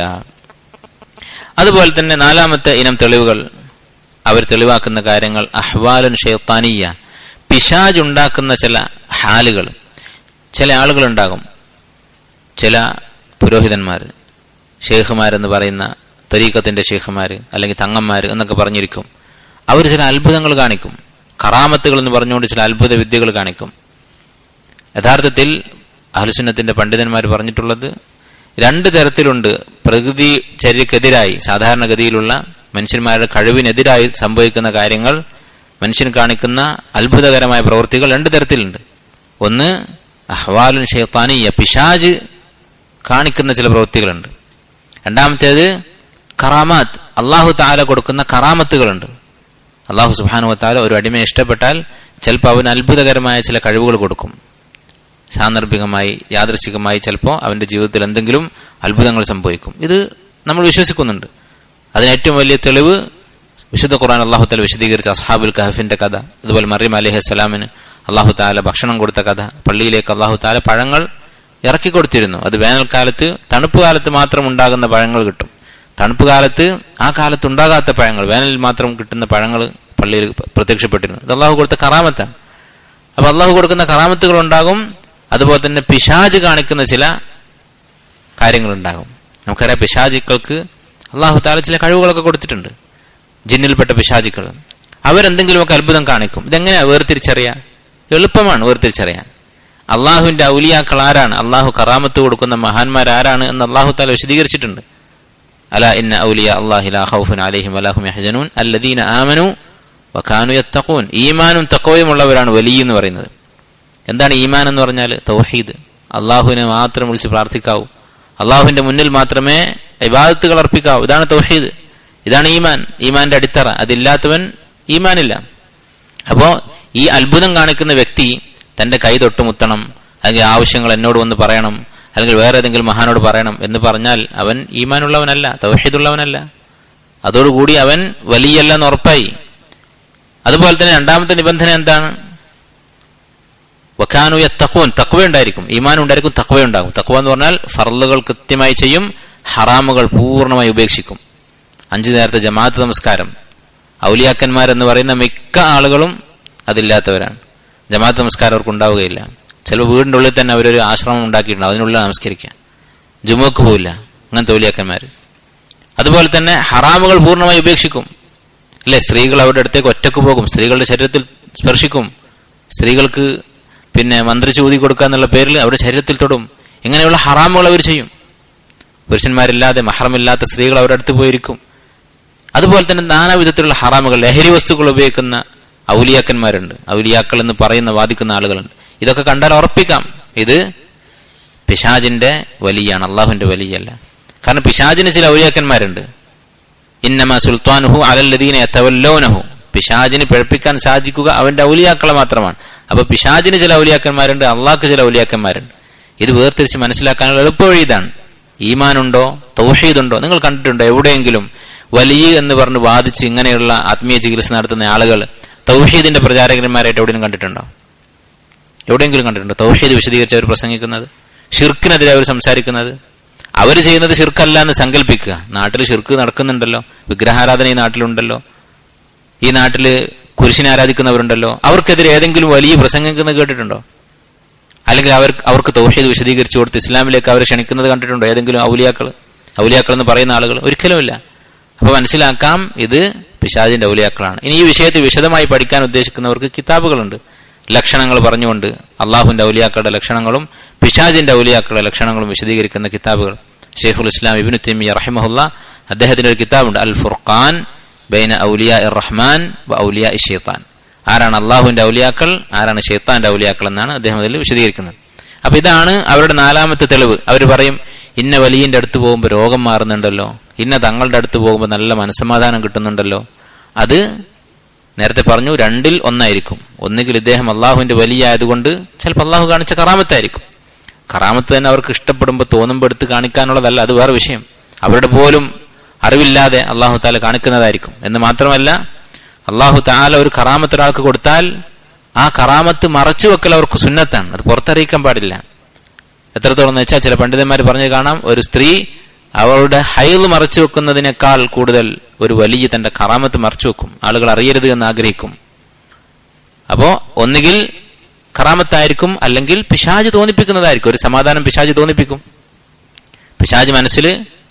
അതുപോലെ തന്നെ നാലാമത്തെ ഇനം തെളിവുകൾ അവർ തെളിവാക്കുന്ന കാര്യങ്ങൾ അഹ്വാലുൻ ഷെയ്ത്താനിയ പിശാജ് ഉണ്ടാക്കുന്ന ചില ഹാലുകൾ ചില ആളുകളുണ്ടാകും ചില പുരോഹിതന്മാർ ഷെയ്ഖുമാരെന്ന് പറയുന്ന തരീക്കത്തിന്റെ ഷെയ്ഖുമാര് അല്ലെങ്കിൽ തങ്ങന്മാര് എന്നൊക്കെ പറഞ്ഞിരിക്കും അവർ ചില അത്ഭുതങ്ങൾ കാണിക്കും കറാമത്തുകൾ എന്ന് പറഞ്ഞുകൊണ്ട് ചില അത്ഭുത വിദ്യകൾ കാണിക്കും യഥാർത്ഥത്തിൽ അഹലുസുന്നത്തിന്റെ പണ്ഡിതന്മാർ പറഞ്ഞിട്ടുള്ളത് രണ്ട് തരത്തിലുണ്ട് പ്രകൃതി ചര്യക്കെതിരായി സാധാരണഗതിയിലുള്ള മനുഷ്യന്മാരുടെ കഴിവിനെതിരായി സംഭവിക്കുന്ന കാര്യങ്ങൾ മനുഷ്യൻ കാണിക്കുന്ന അത്ഭുതകരമായ പ്രവൃത്തികൾ രണ്ട് തരത്തിലുണ്ട് ഒന്ന് അഹ്വാലുൻ ഷെയ്ത്താനിയ പിശാജ് കാണിക്കുന്ന ചില പ്രവൃത്തികളുണ്ട് രണ്ടാമത്തേത് കറാമാത്ത് അള്ളാഹു താല കൊടുക്കുന്ന കറാമത്തുകളുണ്ട് അള്ളാഹു സുബാനു താല ഒരു അടിമയെ ഇഷ്ടപ്പെട്ടാൽ ചിലപ്പോൾ അവന് അത്ഭുതകരമായ ചില കഴിവുകൾ കൊടുക്കും സാന്ദർഭികമായി യാദൃശികമായി ചിലപ്പോൾ അവന്റെ ജീവിതത്തിൽ എന്തെങ്കിലും അത്ഭുതങ്ങൾ സംഭവിക്കും ഇത് നമ്മൾ വിശ്വസിക്കുന്നുണ്ട് അതിന് ഏറ്റവും വലിയ തെളിവ് വിശുദ്ധ ഖുർആൻ അള്ളാഹു താല വിശദീകരിച്ച അസ്ഹാബുൽ കഹഫിന്റെ കഥ അതുപോലെ മറിയം അലഹി സ്വലാമിന് അള്ളാഹു താല ഭക്ഷണം കൊടുത്ത കഥ പള്ളിയിലേക്ക് അള്ളാഹു താല പഴങ്ങൾ ഇറക്കി കൊടുത്തിരുന്നു അത് വേനൽക്കാലത്ത് തണുപ്പ് കാലത്ത് മാത്രം ഉണ്ടാകുന്ന പഴങ്ങൾ കിട്ടും തണുപ്പ് കാലത്ത് ആ കാലത്ത് ഉണ്ടാകാത്ത പഴങ്ങൾ വേനലിൽ മാത്രം കിട്ടുന്ന പഴങ്ങൾ പള്ളിയിൽ പ്രത്യക്ഷപ്പെട്ടിരുന്നു ഇത് അള്ളാഹു കൊടുത്ത കറാമത്താണ് അപ്പൊ അള്ളാഹു കൊടുക്കുന്ന കറാമത്തുകൾ ഉണ്ടാകും അതുപോലെ തന്നെ പിശാജ് കാണിക്കുന്ന ചില കാര്യങ്ങളുണ്ടാകും നമുക്കറിയാം പിശാചിക്കൾക്ക് അള്ളാഹു താല ചില കഴിവുകളൊക്കെ കൊടുത്തിട്ടുണ്ട് ജിന്നിൽപ്പെട്ട പിശാചിക്കൾ അവരെന്തെങ്കിലുമൊക്കെ അത്ഭുതം കാണിക്കും ഇതെങ്ങനെയാ വേർതിരിച്ചറിയാൻ എളുപ്പമാണ് വേർതിരിച്ചറിയാൻ അള്ളാഹുവിന്റെ ഔലിയാക്കൾ ആരാണ് അള്ളാഹു കറാമത്ത് കൊടുക്കുന്ന മഹാന്മാർ ആരാണ് എന്ന് അള്ളാഹു താല വിശദീകരിച്ചിട്ടുണ്ട് അല ഇന്ന ഔലിയ അള്ളാഹില ഹൗഫുൻ അലഹിം അലാഹും യഹ്ജനൂൻ അല്ലദീന ആമനു വഖാനു യത്തഖൂൻ ഈമാനും തക്കവയും ഉള്ളവരാണ് വലിയ എന്ന് പറയുന്നത് എന്താണ് ഈമാൻ എന്ന് പറഞ്ഞാൽ തൗഹീദ് അള്ളാഹുവിനെ മാത്രം വിളിച്ച് പ്രാർത്ഥിക്കാവൂ അള്ളാഹുവിന്റെ മുന്നിൽ മാത്രമേ ഇബാദത്തുകൾ അർപ്പിക്കാവൂ ഇതാണ് തൗഹീദ് ഇതാണ് ഈമാൻ ഈമാന്റെ അടിത്തറ അതില്ലാത്തവൻ ഈമാനില്ല അപ്പോ ഈ അത്ഭുതം കാണിക്കുന്ന വ്യക്തി തന്റെ കൈ തൊട്ടുമുത്തണം അല്ലെങ്കിൽ ആവശ്യങ്ങൾ എന്നോട് വന്ന് പറയണം അല്ലെങ്കിൽ വേറെ ഏതെങ്കിലും മഹാനോട് പറയണം എന്ന് പറഞ്ഞാൽ അവൻ ഈമാനുള്ളവനല്ല തൗഹീദുള്ളവനല്ല അതോടുകൂടി അവൻ വലിയല്ലെന്ന് ഉറപ്പായി അതുപോലെ തന്നെ രണ്ടാമത്തെ നിബന്ധന എന്താണ് വക്കാനു തക്വൻ തക്വ ഉണ്ടായിരിക്കും ഈമാൻ ഉണ്ടായിരിക്കും തക്വ ഉണ്ടാകും തക്വ എന്ന് പറഞ്ഞാൽ ഫർളുകൾ കൃത്യമായി ചെയ്യും ഹറാമുകൾ പൂർണ്ണമായി ഉപേക്ഷിക്കും അഞ്ചു നേരത്തെ ജമാഅത്ത് നമസ്കാരം ഔലിയാക്കന്മാരെന്ന് പറയുന്ന മിക്ക ആളുകളും അതില്ലാത്തവരാണ് ജമാഅത്ത് നമസ്കാരം അവർക്ക് ഉണ്ടാവുകയില്ല ചിലപ്പോൾ വീടിൻ്റെ ഉള്ളിൽ തന്നെ അവരൊരു ആശ്രമം ഉണ്ടാക്കിയിട്ടുണ്ട് അതിനുള്ളിൽ നമസ്കരിക്കുക ജുമുക്ക് പോവില്ല അങ്ങനത്തെ ഔലിയാക്കന്മാർ അതുപോലെ തന്നെ ഹറാമുകൾ പൂർണ്ണമായി ഉപേക്ഷിക്കും അല്ലെ സ്ത്രീകൾ അവരുടെ അടുത്തേക്ക് ഒറ്റക്ക് പോകും സ്ത്രീകളുടെ ശരീരത്തിൽ സ്പർശിക്കും സ്ത്രീകൾക്ക് പിന്നെ മന്ത്രിച്ച് ഊതി കൊടുക്കുക എന്നുള്ള പേരിൽ അവരുടെ ശരീരത്തിൽ തൊടും ഇങ്ങനെയുള്ള ഹറാമുകൾ അവർ ചെയ്യും പുരുഷന്മാരില്ലാതെ മഹറമില്ലാത്ത സ്ത്രീകൾ അവരുടെ അടുത്ത് പോയിരിക്കും അതുപോലെ തന്നെ നാനാവിധത്തിലുള്ള ഹറാമുകൾ ലഹരി വസ്തുക്കൾ ഉപയോഗിക്കുന്ന ഔലിയാക്കന്മാരുണ്ട് ഔലിയാക്കൾ എന്ന് പറയുന്ന വാദിക്കുന്ന ആളുകളുണ്ട് ഇതൊക്കെ കണ്ടാൽ ഉറപ്പിക്കാം ഇത് പിശാജിന്റെ വലിയാണ് അള്ളാഹുവിന്റെ വലിയല്ല കാരണം പിശാജിന് ചില ഔലിയാക്കന്മാരുണ്ട് ഇന്നമ സുൽത്താനുഹു അലല്ലദീനെ തവല്ലോനഹു പിശാജിന് പിഴപ്പിക്കാൻ സാധിക്കുക അവന്റെ ഔലിയാക്കളെ മാത്രമാണ് അപ്പൊ പിശാജിന് ചില ഔലിയാക്കന്മാരുണ്ട് അള്ളാഹ്ക്ക് ചില ഔലിയാക്കന്മാരുണ്ട് ഇത് വേർതിരിച്ച് മനസ്സിലാക്കാനുള്ള എളുപ്പവഴി ഇതാണ് ഈമാനുണ്ടോ തൗഹീദുണ്ടോ നിങ്ങൾ കണ്ടിട്ടുണ്ടോ എവിടെയെങ്കിലും വലിയ എന്ന് പറഞ്ഞ് വാദിച്ച് ഇങ്ങനെയുള്ള ആത്മീയ ചികിത്സ നടത്തുന്ന ആളുകൾ തൗഹീദിന്റെ പ്രചാരകന്മാരായിട്ട് എവിടെയും കണ്ടിട്ടുണ്ടോ എവിടെയെങ്കിലും കണ്ടിട്ടുണ്ടോ തൗഹീദ് വിശദീകരിച്ച് അവർ പ്രസംഗിക്കുന്നത് ഷിർക്കിനെതിരെ അവർ സംസാരിക്കുന്നത് അവർ ചെയ്യുന്നത് ഷിർക്കല്ല എന്ന് സങ്കല്പിക്കുക നാട്ടിൽ ഷിർക്ക് നടക്കുന്നുണ്ടല്ലോ വിഗ്രഹാരാധന ഈ നാട്ടിലുണ്ടല്ലോ ഈ നാട്ടില് കുരിശിനെ ആരാധിക്കുന്നവരുണ്ടല്ലോ അവർക്കെതിരെ ഏതെങ്കിലും വലിയ പ്രസംഗിക്കുന്നത് കേട്ടിട്ടുണ്ടോ അല്ലെങ്കിൽ അവർ അവർക്ക് തൗഹീദ് വിശദീകരിച്ചു കൊടുത്ത് ഇസ്ലാമിലേക്ക് അവർ ക്ഷണിക്കുന്നത് കണ്ടിട്ടുണ്ടോ ഏതെങ്കിലും ഔലിയാക്കൾ ഔലിയാക്കൾ എന്ന് പറയുന്ന ആളുകൾ ഒരിക്കലുമില്ല അപ്പൊ മനസ്സിലാക്കാം ഇത് പിശാജിന്റെ ഔലിയാക്കളാണ് ഇനി ഈ വിഷയത്തിൽ വിശദമായി പഠിക്കാൻ ഉദ്ദേശിക്കുന്നവർക്ക് കിതാബുകളുണ്ട് ലക്ഷണങ്ങൾ പറഞ്ഞുകൊണ്ട് അള്ളാഹുവിന്റെ ഔലിയാക്കളുടെ ലക്ഷണങ്ങളും പിശാജിന്റെ ഔലിയാക്കളുടെ ലക്ഷണങ്ങളും വിശദീകരിക്കുന്ന കിതാബുകൾ ഷെയ്ഖുൽ ഇസ്ലാം ഇബിനു തിമിയ റഹിമഹുല്ല അദ്ദേഹത്തിന്റെ ഒരു കിതാബുണ്ട് അൽ ഫുർഖാൻ ബൈന ഔലിയ റഹ്മാൻ ഔലിയ ഷെയ്ത്താൻ ആരാണ് അള്ളാഹുവിന്റെ ഔലിയാക്കൾ ആരാണ് ഷെയ്ത്താന്റെ ഔലിയാക്കൾ എന്നാണ് അദ്ദേഹം അതിൽ വിശദീകരിക്കുന്നത് അപ്പൊ ഇതാണ് അവരുടെ നാലാമത്തെ തെളിവ് അവർ പറയും ഇന്ന വലിയന്റെ അടുത്ത് പോകുമ്പോൾ രോഗം മാറുന്നുണ്ടല്ലോ ഇന്ന തങ്ങളുടെ അടുത്ത് പോകുമ്പോൾ നല്ല മനസ്സമാധാനം കിട്ടുന്നുണ്ടല്ലോ അത് നേരത്തെ പറഞ്ഞു രണ്ടിൽ ഒന്നായിരിക്കും ഒന്നുകിൽ ഇദ്ദേഹം അള്ളാഹുവിന്റെ വലിയ ആയതുകൊണ്ട് ചിലപ്പോൾ അള്ളാഹു കാണിച്ച കറാമത്തായിരിക്കും കറാമത്ത് തന്നെ അവർക്ക് ഇഷ്ടപ്പെടുമ്പോൾ തോന്നുമ്പോൾ എടുത്ത് കാണിക്കാനുള്ളതല്ല അത് വേറെ വിഷയം അവരുടെ പോലും അറിവില്ലാതെ അള്ളാഹു താല കാണിക്കുന്നതായിരിക്കും എന്ന് മാത്രമല്ല അള്ളാഹു താല ഒരു കറാമത്ത് ഒരാൾക്ക് കൊടുത്താൽ ആ കറാമത്ത് മറച്ചു വെക്കൽ അവർക്ക് സുന്നത്താണ് അത് പുറത്തറിയിക്കാൻ പാടില്ല എത്രത്തോളം എന്ന് വെച്ചാൽ ചില പണ്ഡിതന്മാർ പറഞ്ഞു കാണാം ഒരു സ്ത്രീ അവളുടെ ഹൈല് മറച്ചു വെക്കുന്നതിനേക്കാൾ കൂടുതൽ ഒരു വലിയ തന്റെ കറാമത്ത് മറച്ചു വെക്കും ആളുകൾ അറിയരുത് എന്ന് ആഗ്രഹിക്കും അപ്പോ ഒന്നുകിൽ കറാമത്തായിരിക്കും അല്ലെങ്കിൽ പിശാജ് തോന്നിപ്പിക്കുന്നതായിരിക്കും ഒരു സമാധാനം പിശാജ് തോന്നിപ്പിക്കും പിശാജ് മനസ്സിൽ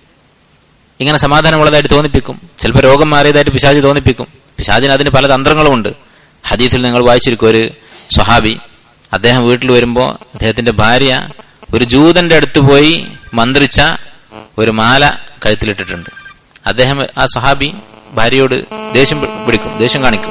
ഇങ്ങനെ സമാധാനമുള്ളതായിട്ട് തോന്നിപ്പിക്കും ചിലപ്പോൾ രോഗം മാറിയതായിട്ട് പിശാജ് തോന്നിപ്പിക്കും പിശാജിന് അതിന് പല തന്ത്രങ്ങളുമുണ്ട് ഹദീസിൽ നിങ്ങൾ വായിച്ചിരിക്കും ഒരു സ്വഹാബി അദ്ദേഹം വീട്ടിൽ വരുമ്പോൾ അദ്ദേഹത്തിന്റെ ഭാര്യ ഒരു ജൂതന്റെ അടുത്ത് പോയി മന്ത്രിച്ച ഒരു മാല കഴുത്തിലിട്ടിട്ടുണ്ട് അദ്ദേഹം ആ സ്വഹാബി ഭാര്യയോട് ദേഷ്യം പിടിക്കും ദേഷ്യം കാണിക്കും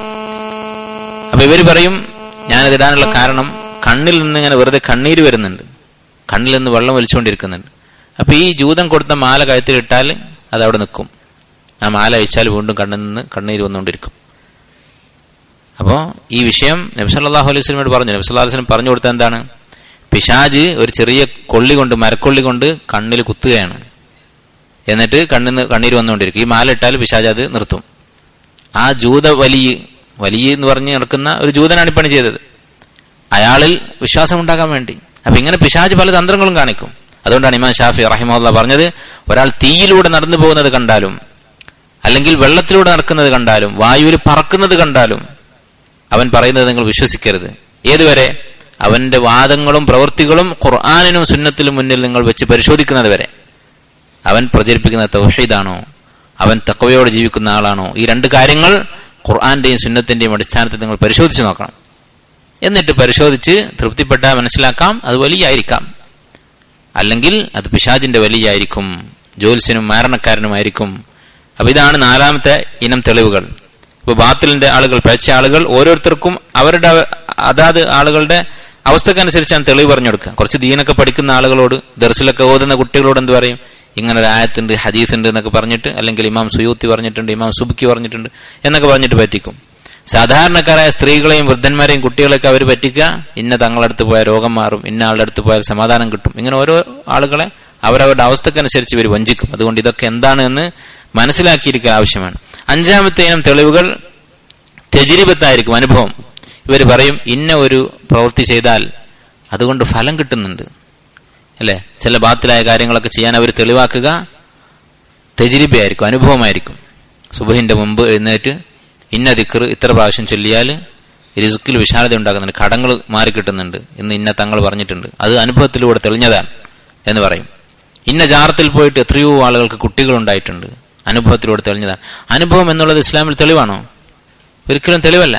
അപ്പൊ ഇവര് പറയും ഞാനത് ഇടാനുള്ള കാരണം കണ്ണിൽ നിന്ന് ഇങ്ങനെ വെറുതെ കണ്ണീര് വരുന്നുണ്ട് കണ്ണിൽ നിന്ന് വെള്ളം വലിച്ചുകൊണ്ടിരിക്കുന്നുണ്ട് അപ്പൊ ഈ ജൂതം കൊടുത്ത മാല കഴുത്തിലിട്ടാൽ അത് അവിടെ നിൽക്കും ആ മാല അയച്ചാൽ വീണ്ടും കണ്ണിൽ നിന്ന് കണ്ണീര് വന്നുകൊണ്ടിരിക്കും അപ്പോ ഈ വിഷയം നബ്സല്ലാഹു അലൈഹി സ്വലമോട് പറഞ്ഞു നബ്സല്ലാ വസ്ലം പറഞ്ഞു കൊടുത്ത എന്താണ് പിശാജ് ഒരു ചെറിയ കൊള്ളി കൊണ്ട് മരക്കൊള്ളി കൊണ്ട് കണ്ണിൽ കുത്തുകയാണ് എന്നിട്ട് കണ്ണിന്ന് കണ്ണീര് വന്നുകൊണ്ടിരിക്കും ഈ മാല ഇട്ടാൽ പിശാജ് അത് നിർത്തും ആ ജൂത വലിയ വലിയ എന്ന് പറഞ്ഞ് നടക്കുന്ന ഒരു ജൂതനാണ് ഈ പണി ചെയ്തത് അയാളിൽ വിശ്വാസം ഉണ്ടാകാൻ വേണ്ടി അപ്പൊ ഇങ്ങനെ പിശാജ് പല തന്ത്രങ്ങളും കാണിക്കും അതുകൊണ്ടാണ് ഇമാൻ ഷാഫി റഹിമുല്ല പറഞ്ഞത് ഒരാൾ തീയിലൂടെ നടന്നു പോകുന്നത് കണ്ടാലും അല്ലെങ്കിൽ വെള്ളത്തിലൂടെ നടക്കുന്നത് കണ്ടാലും വായുവിൽ പറക്കുന്നത് കണ്ടാലും അവൻ പറയുന്നത് നിങ്ങൾ വിശ്വസിക്കരുത് ഏതുവരെ അവന്റെ വാദങ്ങളും പ്രവൃത്തികളും ഖുർആാനിനും സുന്നത്തിനും മുന്നിൽ നിങ്ങൾ വെച്ച് പരിശോധിക്കുന്നത് വരെ അവൻ പ്രചരിപ്പിക്കുന്ന തൗഹീദാണോ അവൻ തക്കവയോടെ ജീവിക്കുന്ന ആളാണോ ഈ രണ്ട് കാര്യങ്ങൾ ഖുർആാന്റെയും സുന്നത്തിന്റെയും അടിസ്ഥാനത്തിൽ നിങ്ങൾ പരിശോധിച്ച് നോക്കണം എന്നിട്ട് പരിശോധിച്ച് തൃപ്തിപ്പെട്ട മനസ്സിലാക്കാം അത് വലിയായിരിക്കാം അല്ലെങ്കിൽ അത് പിശാജിന്റെ വലിയായിരിക്കും ജ്യോത്സ്യനും മാരണക്കാരനുമായിരിക്കും അപ്പൊ ഇതാണ് നാലാമത്തെ ഇനം തെളിവുകൾ ഇപ്പൊ ബാത്തിലിന്റെ ആളുകൾ പഴച്ച ആളുകൾ ഓരോരുത്തർക്കും അവരുടെ അതാത് ആളുകളുടെ അവസ്ഥക്കനുസരിച്ചാണ് തെളിവ് പറഞ്ഞു കൊടുക്കുക കുറച്ച് ദീനൊക്കെ പഠിക്കുന്ന ആളുകളോട് ദർസിലൊക്കെ ഓതുന്ന കുട്ടികളോട് എന്ത് പറയും ഇങ്ങനെ ഒരു ആയത്തുണ്ട് ഹദീസ് ഉണ്ട് എന്നൊക്കെ പറഞ്ഞിട്ട് അല്ലെങ്കിൽ ഇമാം സുയൂത്തി പറഞ്ഞിട്ടുണ്ട് ഇമാം സുബുക്കി പറഞ്ഞിട്ടുണ്ട് എന്നൊക്കെ പറഞ്ഞിട്ട് പറ്റിക്കും സാധാരണക്കാരായ സ്ത്രീകളെയും വൃദ്ധന്മാരെയും കുട്ടികളെയൊക്കെ അവർ പറ്റിക്കുക ഇന്ന തങ്ങളടുത്ത് പോയാൽ രോഗം മാറും ഇന്ന ആളുടെ അടുത്ത് പോയാൽ സമാധാനം കിട്ടും ഇങ്ങനെ ഓരോ ആളുകളെ അവരവരുടെ അവസ്ഥക്കനുസരിച്ച് ഇവർ വഞ്ചിക്കും അതുകൊണ്ട് ഇതൊക്കെ എന്താണ് എന്ന് മനസ്സിലാക്കിയിരിക്കുക ആവശ്യമാണ് അഞ്ചാമത്തെ ഇനം തെളിവുകൾ തെജിരിബത്തായിരിക്കും അനുഭവം ഇവർ പറയും ഇന്ന ഒരു പ്രവൃത്തി ചെയ്താൽ അതുകൊണ്ട് ഫലം കിട്ടുന്നുണ്ട് അല്ലെ ചില ബാത്തിലായ കാര്യങ്ങളൊക്കെ ചെയ്യാൻ അവർ തെളിവാക്കുക തെജിരിബയായിരിക്കും അനുഭവമായിരിക്കും സുബഹിന്റെ മുമ്പ് എഴുന്നേറ്റ് ഇന്ന ദിക്കർ ഇത്ര പ്രാവശ്യം ചൊല്ലിയാൽ റിസ്കിൽ വിശാലത ഉണ്ടാക്കുന്നുണ്ട് കടങ്ങൾ മാറിക്കിട്ടുന്നുണ്ട് എന്ന് ഇന്ന തങ്ങൾ പറഞ്ഞിട്ടുണ്ട് അത് അനുഭവത്തിലൂടെ തെളിഞ്ഞതാണ് എന്ന് പറയും ഇന്ന ജാറത്തിൽ പോയിട്ട് എത്രയോ ആളുകൾക്ക് കുട്ടികൾ ഉണ്ടായിട്ടുണ്ട് അനുഭവത്തിലൂടെ തെളിഞ്ഞതാണ് അനുഭവം എന്നുള്ളത് ഇസ്ലാമിൽ തെളിവാണോ ഒരിക്കലും തെളിവല്ല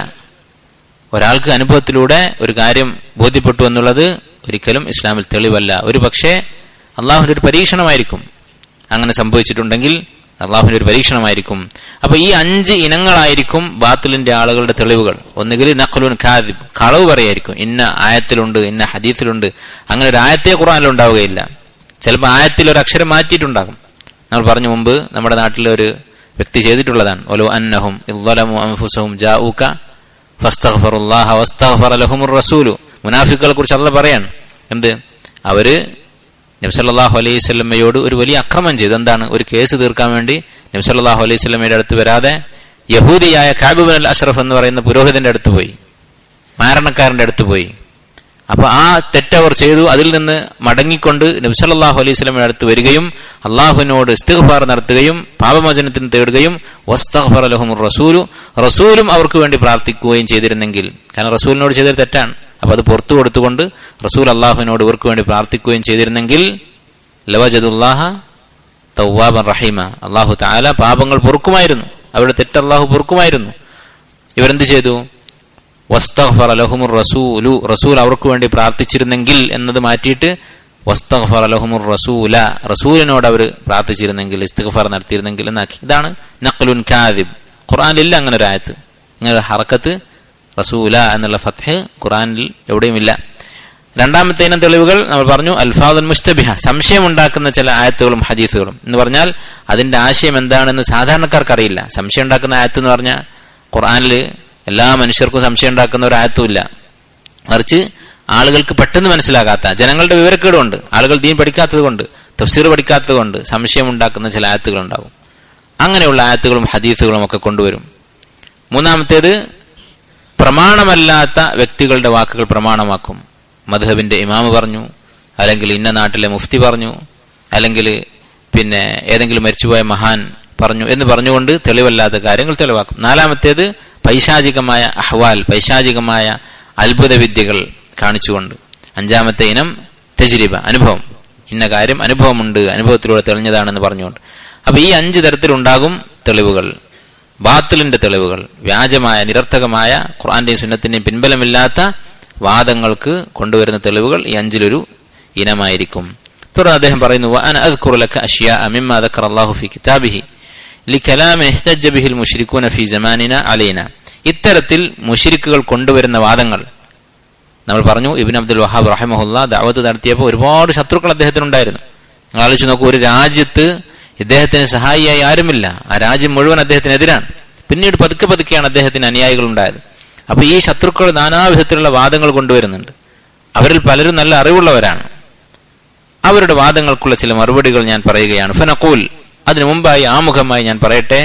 ഒരാൾക്ക് അനുഭവത്തിലൂടെ ഒരു കാര്യം ബോധ്യപ്പെട്ടു എന്നുള്ളത് ഒരിക്കലും ഇസ്ലാമിൽ തെളിവല്ല ഒരു പക്ഷേ അള്ളാഹുവിന്റെ ഒരു പരീക്ഷണമായിരിക്കും അങ്ങനെ സംഭവിച്ചിട്ടുണ്ടെങ്കിൽ അള്ളാഹുവിന്റെ ഒരു പരീക്ഷണമായിരിക്കും അപ്പൊ ഈ അഞ്ച് ഇനങ്ങളായിരിക്കും ബാത്തുലിന്റെ ആളുകളുടെ തെളിവുകൾ ഒന്നുകിൽ നഖലുൻ ഖാദിബ് കളവ് പറയായിരിക്കും ഇന്ന ആയത്തിലുണ്ട് ഇന്ന ഹദീസിലുണ്ട് അങ്ങനെ ഒരു ആയത്തെ ഖുറാനിൽ ഉണ്ടാവുകയില്ല ചിലപ്പോൾ ആയത്തിൽ ഒരു അക്ഷരം മാറ്റിയിട്ടുണ്ടാകും നമ്മൾ പറഞ്ഞു മുമ്പ് നമ്മുടെ നാട്ടിലെ ഒരു വ്യക്തി ചെയ്തിട്ടുള്ളതാണ് ഒലു അന്നഹും ഇദ്വലമു അൻഫുസഹും ജാഊക ഫസ്തഗ്ഫറുല്ലാഹ വസ്തഗ്ഫറ ലഹുമുർ റസൂലു മുനാഫിക്കുകളെ കുറിച്ച് അല്ല പറയാണ് എന്ത് അവര് നബ്സല്ലാഹു അലൈഹി സ്വലമ്മയോട് ഒരു വലിയ അക്രമം ചെയ്തു എന്താണ് ഒരു കേസ് തീർക്കാൻ വേണ്ടി നബ്സല്ലാഹു അലൈഹി സ്വലമ്മയുടെ അടുത്ത് വരാതെ യഹൂദിയായ കാബുബൻ അൽ അഷ്റഫ് എന്ന് പറയുന്ന പുരോഹിതന്റെ അടുത്ത് പോയി മാരണക്കാരന്റെ അടുത്ത് പോയി അപ്പൊ ആ തെറ്റ് അവർ ചെയ്തു അതിൽ നിന്ന് മടങ്ങിക്കൊണ്ട് നബ്സല്ലാഹു അലൈഹി സ്വലമിന്റെ അടുത്ത് വരികയും അള്ളാഹുവിനോട് ഇസ്തിഗ്ഫാർ നടത്തുകയും പാപമോചനത്തിന് തേടുകയും വസ്തഗ്ഫർ ലഹും റസൂലു റസൂലും അവർക്ക് വേണ്ടി പ്രാർത്ഥിക്കുകയും ചെയ്തിരുന്നെങ്കിൽ കാരണം റസൂലിനോട് ചെയ്തൊരു തെറ്റാണ് അപ്പൊ അത് പുറത്തു കൊടുത്തുകൊണ്ട് റസൂൽ അള്ളാഹുവിനോട് ഇവർക്ക് വേണ്ടി പ്രാർത്ഥിക്കുകയും ചെയ്തിരുന്നെങ്കിൽ ലവജദുല്ലാഹ തൗവാബൻ റഹീമ അള്ളാഹു താല പാപങ്ങൾ പൊറുക്കുമായിരുന്നു അവരുടെ തെറ്റ് അള്ളാഹു പൊറുക്കുമായിരുന്നു ഇവരെന്ത് ചെയ്തു വസ്തഗ്ഫർ ലഹുമുർ റസൂലു റസൂൽ അവർക്ക് വേണ്ടി പ്രാർത്ഥിച്ചിരുന്നെങ്കിൽ എന്നത് മാറ്റിയിട്ട് വസ്തഗ്ഫർ ലഹുമുർ റസൂല റസൂലിനോട് അവർ പ്രാർത്ഥിച്ചിരുന്നെങ്കിൽ ഇസ്തിഗ്ഫാർ നടത്തിയിരുന്നെങ്കിൽ എന്നാക്കി ഇതാണ് നഖ്ലുൻ കാദിബ് ഖുർആനിലില്ല അങ്ങനെ ഒരു ആയത്ത് ഇങ്ങനെ ഒരു ഹറക്കത്ത് റസൂല എന്നുള്ള ഫത്ഹ് ഖുറാനിൽ എവിടെയുമില്ല രണ്ടാമത്തെ ഇനം തെളിവുകൾ നമ്മൾ പറഞ്ഞു അൽഫാദുൽ മുസ്തബിഹ സംശയമുണ്ടാക്കുന്ന ചില ആയത്തുകളും ഹദീസുകളും എന്ന് പറഞ്ഞാൽ അതിന്റെ ആശയം എന്താണെന്ന് സാധാരണക്കാർക്ക് അറിയില്ല സംശയം ഉണ്ടാക്കുന്ന ആയത്ത് എന്ന് പറഞ്ഞാൽ ഖുർആനിൽ എല്ലാ മനുഷ്യർക്കും സംശയം ഉണ്ടാക്കുന്ന ഒരു ആയത്തുമില്ല മറിച്ച് ആളുകൾക്ക് പെട്ടെന്ന് മനസ്സിലാകാത്ത ജനങ്ങളുടെ വിവരക്കേടുകൊണ്ട് ആളുകൾ ദീൻ പഠിക്കാത്തത് കൊണ്ട് തഫ്സീർ പഠിക്കാത്തത് കൊണ്ട് സംശയം ഉണ്ടാക്കുന്ന ചില ആയത്തുകൾ ഉണ്ടാകും അങ്ങനെയുള്ള ആയത്തുകളും ഹദീസുകളും ഒക്കെ കൊണ്ടുവരും മൂന്നാമത്തേത് പ്രമാണമല്ലാത്ത വ്യക്തികളുടെ വാക്കുകൾ പ്രമാണമാക്കും മധുഹബിന്റെ ഇമാമ് പറഞ്ഞു അല്ലെങ്കിൽ ഇന്ന നാട്ടിലെ മുഫ്തി പറഞ്ഞു അല്ലെങ്കിൽ പിന്നെ ഏതെങ്കിലും മരിച്ചുപോയ മഹാൻ പറഞ്ഞു എന്ന് പറഞ്ഞുകൊണ്ട് തെളിവല്ലാത്ത കാര്യങ്ങൾ തെളിവാക്കും നാലാമത്തേത് പൈശാചികമായ അഹ്വാൽ പൈശാചികമായ അത്ഭുത വിദ്യകൾ കാണിച്ചുകൊണ്ട് അഞ്ചാമത്തെ ഇനം തെജിരിബ അനുഭവം ഇന്ന കാര്യം അനുഭവമുണ്ട് അനുഭവത്തിലൂടെ തെളിഞ്ഞതാണെന്ന് പറഞ്ഞുകൊണ്ട് അപ്പൊ ഈ അഞ്ച് തരത്തിലുണ്ടാകും തെളിവുകൾ ബാത്തിലിന്റെ തെളിവുകൾ വ്യാജമായ നിരർത്ഥകമായ ഖുർആന്റെയും സുന്നത്തിന്റെയും പിൻബലമില്ലാത്ത വാദങ്ങൾക്ക് കൊണ്ടുവരുന്ന തെളിവുകൾ ഈ അഞ്ചിലൊരു ഇനമായിരിക്കും തുടർന്ന് അദ്ദേഹം പറയുന്നു وأنا أذكر لك أشياء مما ذكر الله في كتابه لكلام احتج به المشركون في زماننا علينا ഇത്തരത്തിൽ മുഷിരിക്കുകൾ കൊണ്ടുവരുന്ന വാദങ്ങൾ നമ്മൾ പറഞ്ഞു ഇബിൻ അബ്ദുൽ വഹാബ് റഹിമഹുല്ല ദാവത്ത് നടത്തിയപ്പോൾ ഒരുപാട് ശത്രുക്കൾ അദ്ദേഹത്തിനുണ്ടായിരുന്നു നിങ്ങൾ ആലോചിച്ച് നോക്കൂ ഒരു രാജ്യത്ത് ഇദ്ദേഹത്തിന് സഹായിയായി ആരുമില്ല ആ രാജ്യം മുഴുവൻ അദ്ദേഹത്തിനെതിരാണ് പിന്നീട് പതുക്കെ പതുക്കെയാണ് അദ്ദേഹത്തിന് അനുയായികൾ ഉണ്ടായത് അപ്പൊ ഈ ശത്രുക്കൾ നാനാവിധത്തിലുള്ള വാദങ്ങൾ കൊണ്ടുവരുന്നുണ്ട് അവരിൽ പലരും നല്ല അറിവുള്ളവരാണ് അവരുടെ വാദങ്ങൾക്കുള്ള ചില മറുപടികൾ ഞാൻ പറയുകയാണ് ഫനഖൂൽ അതിനു മുമ്പായി ആമുഖമായി ഞാൻ പറയട്ടെ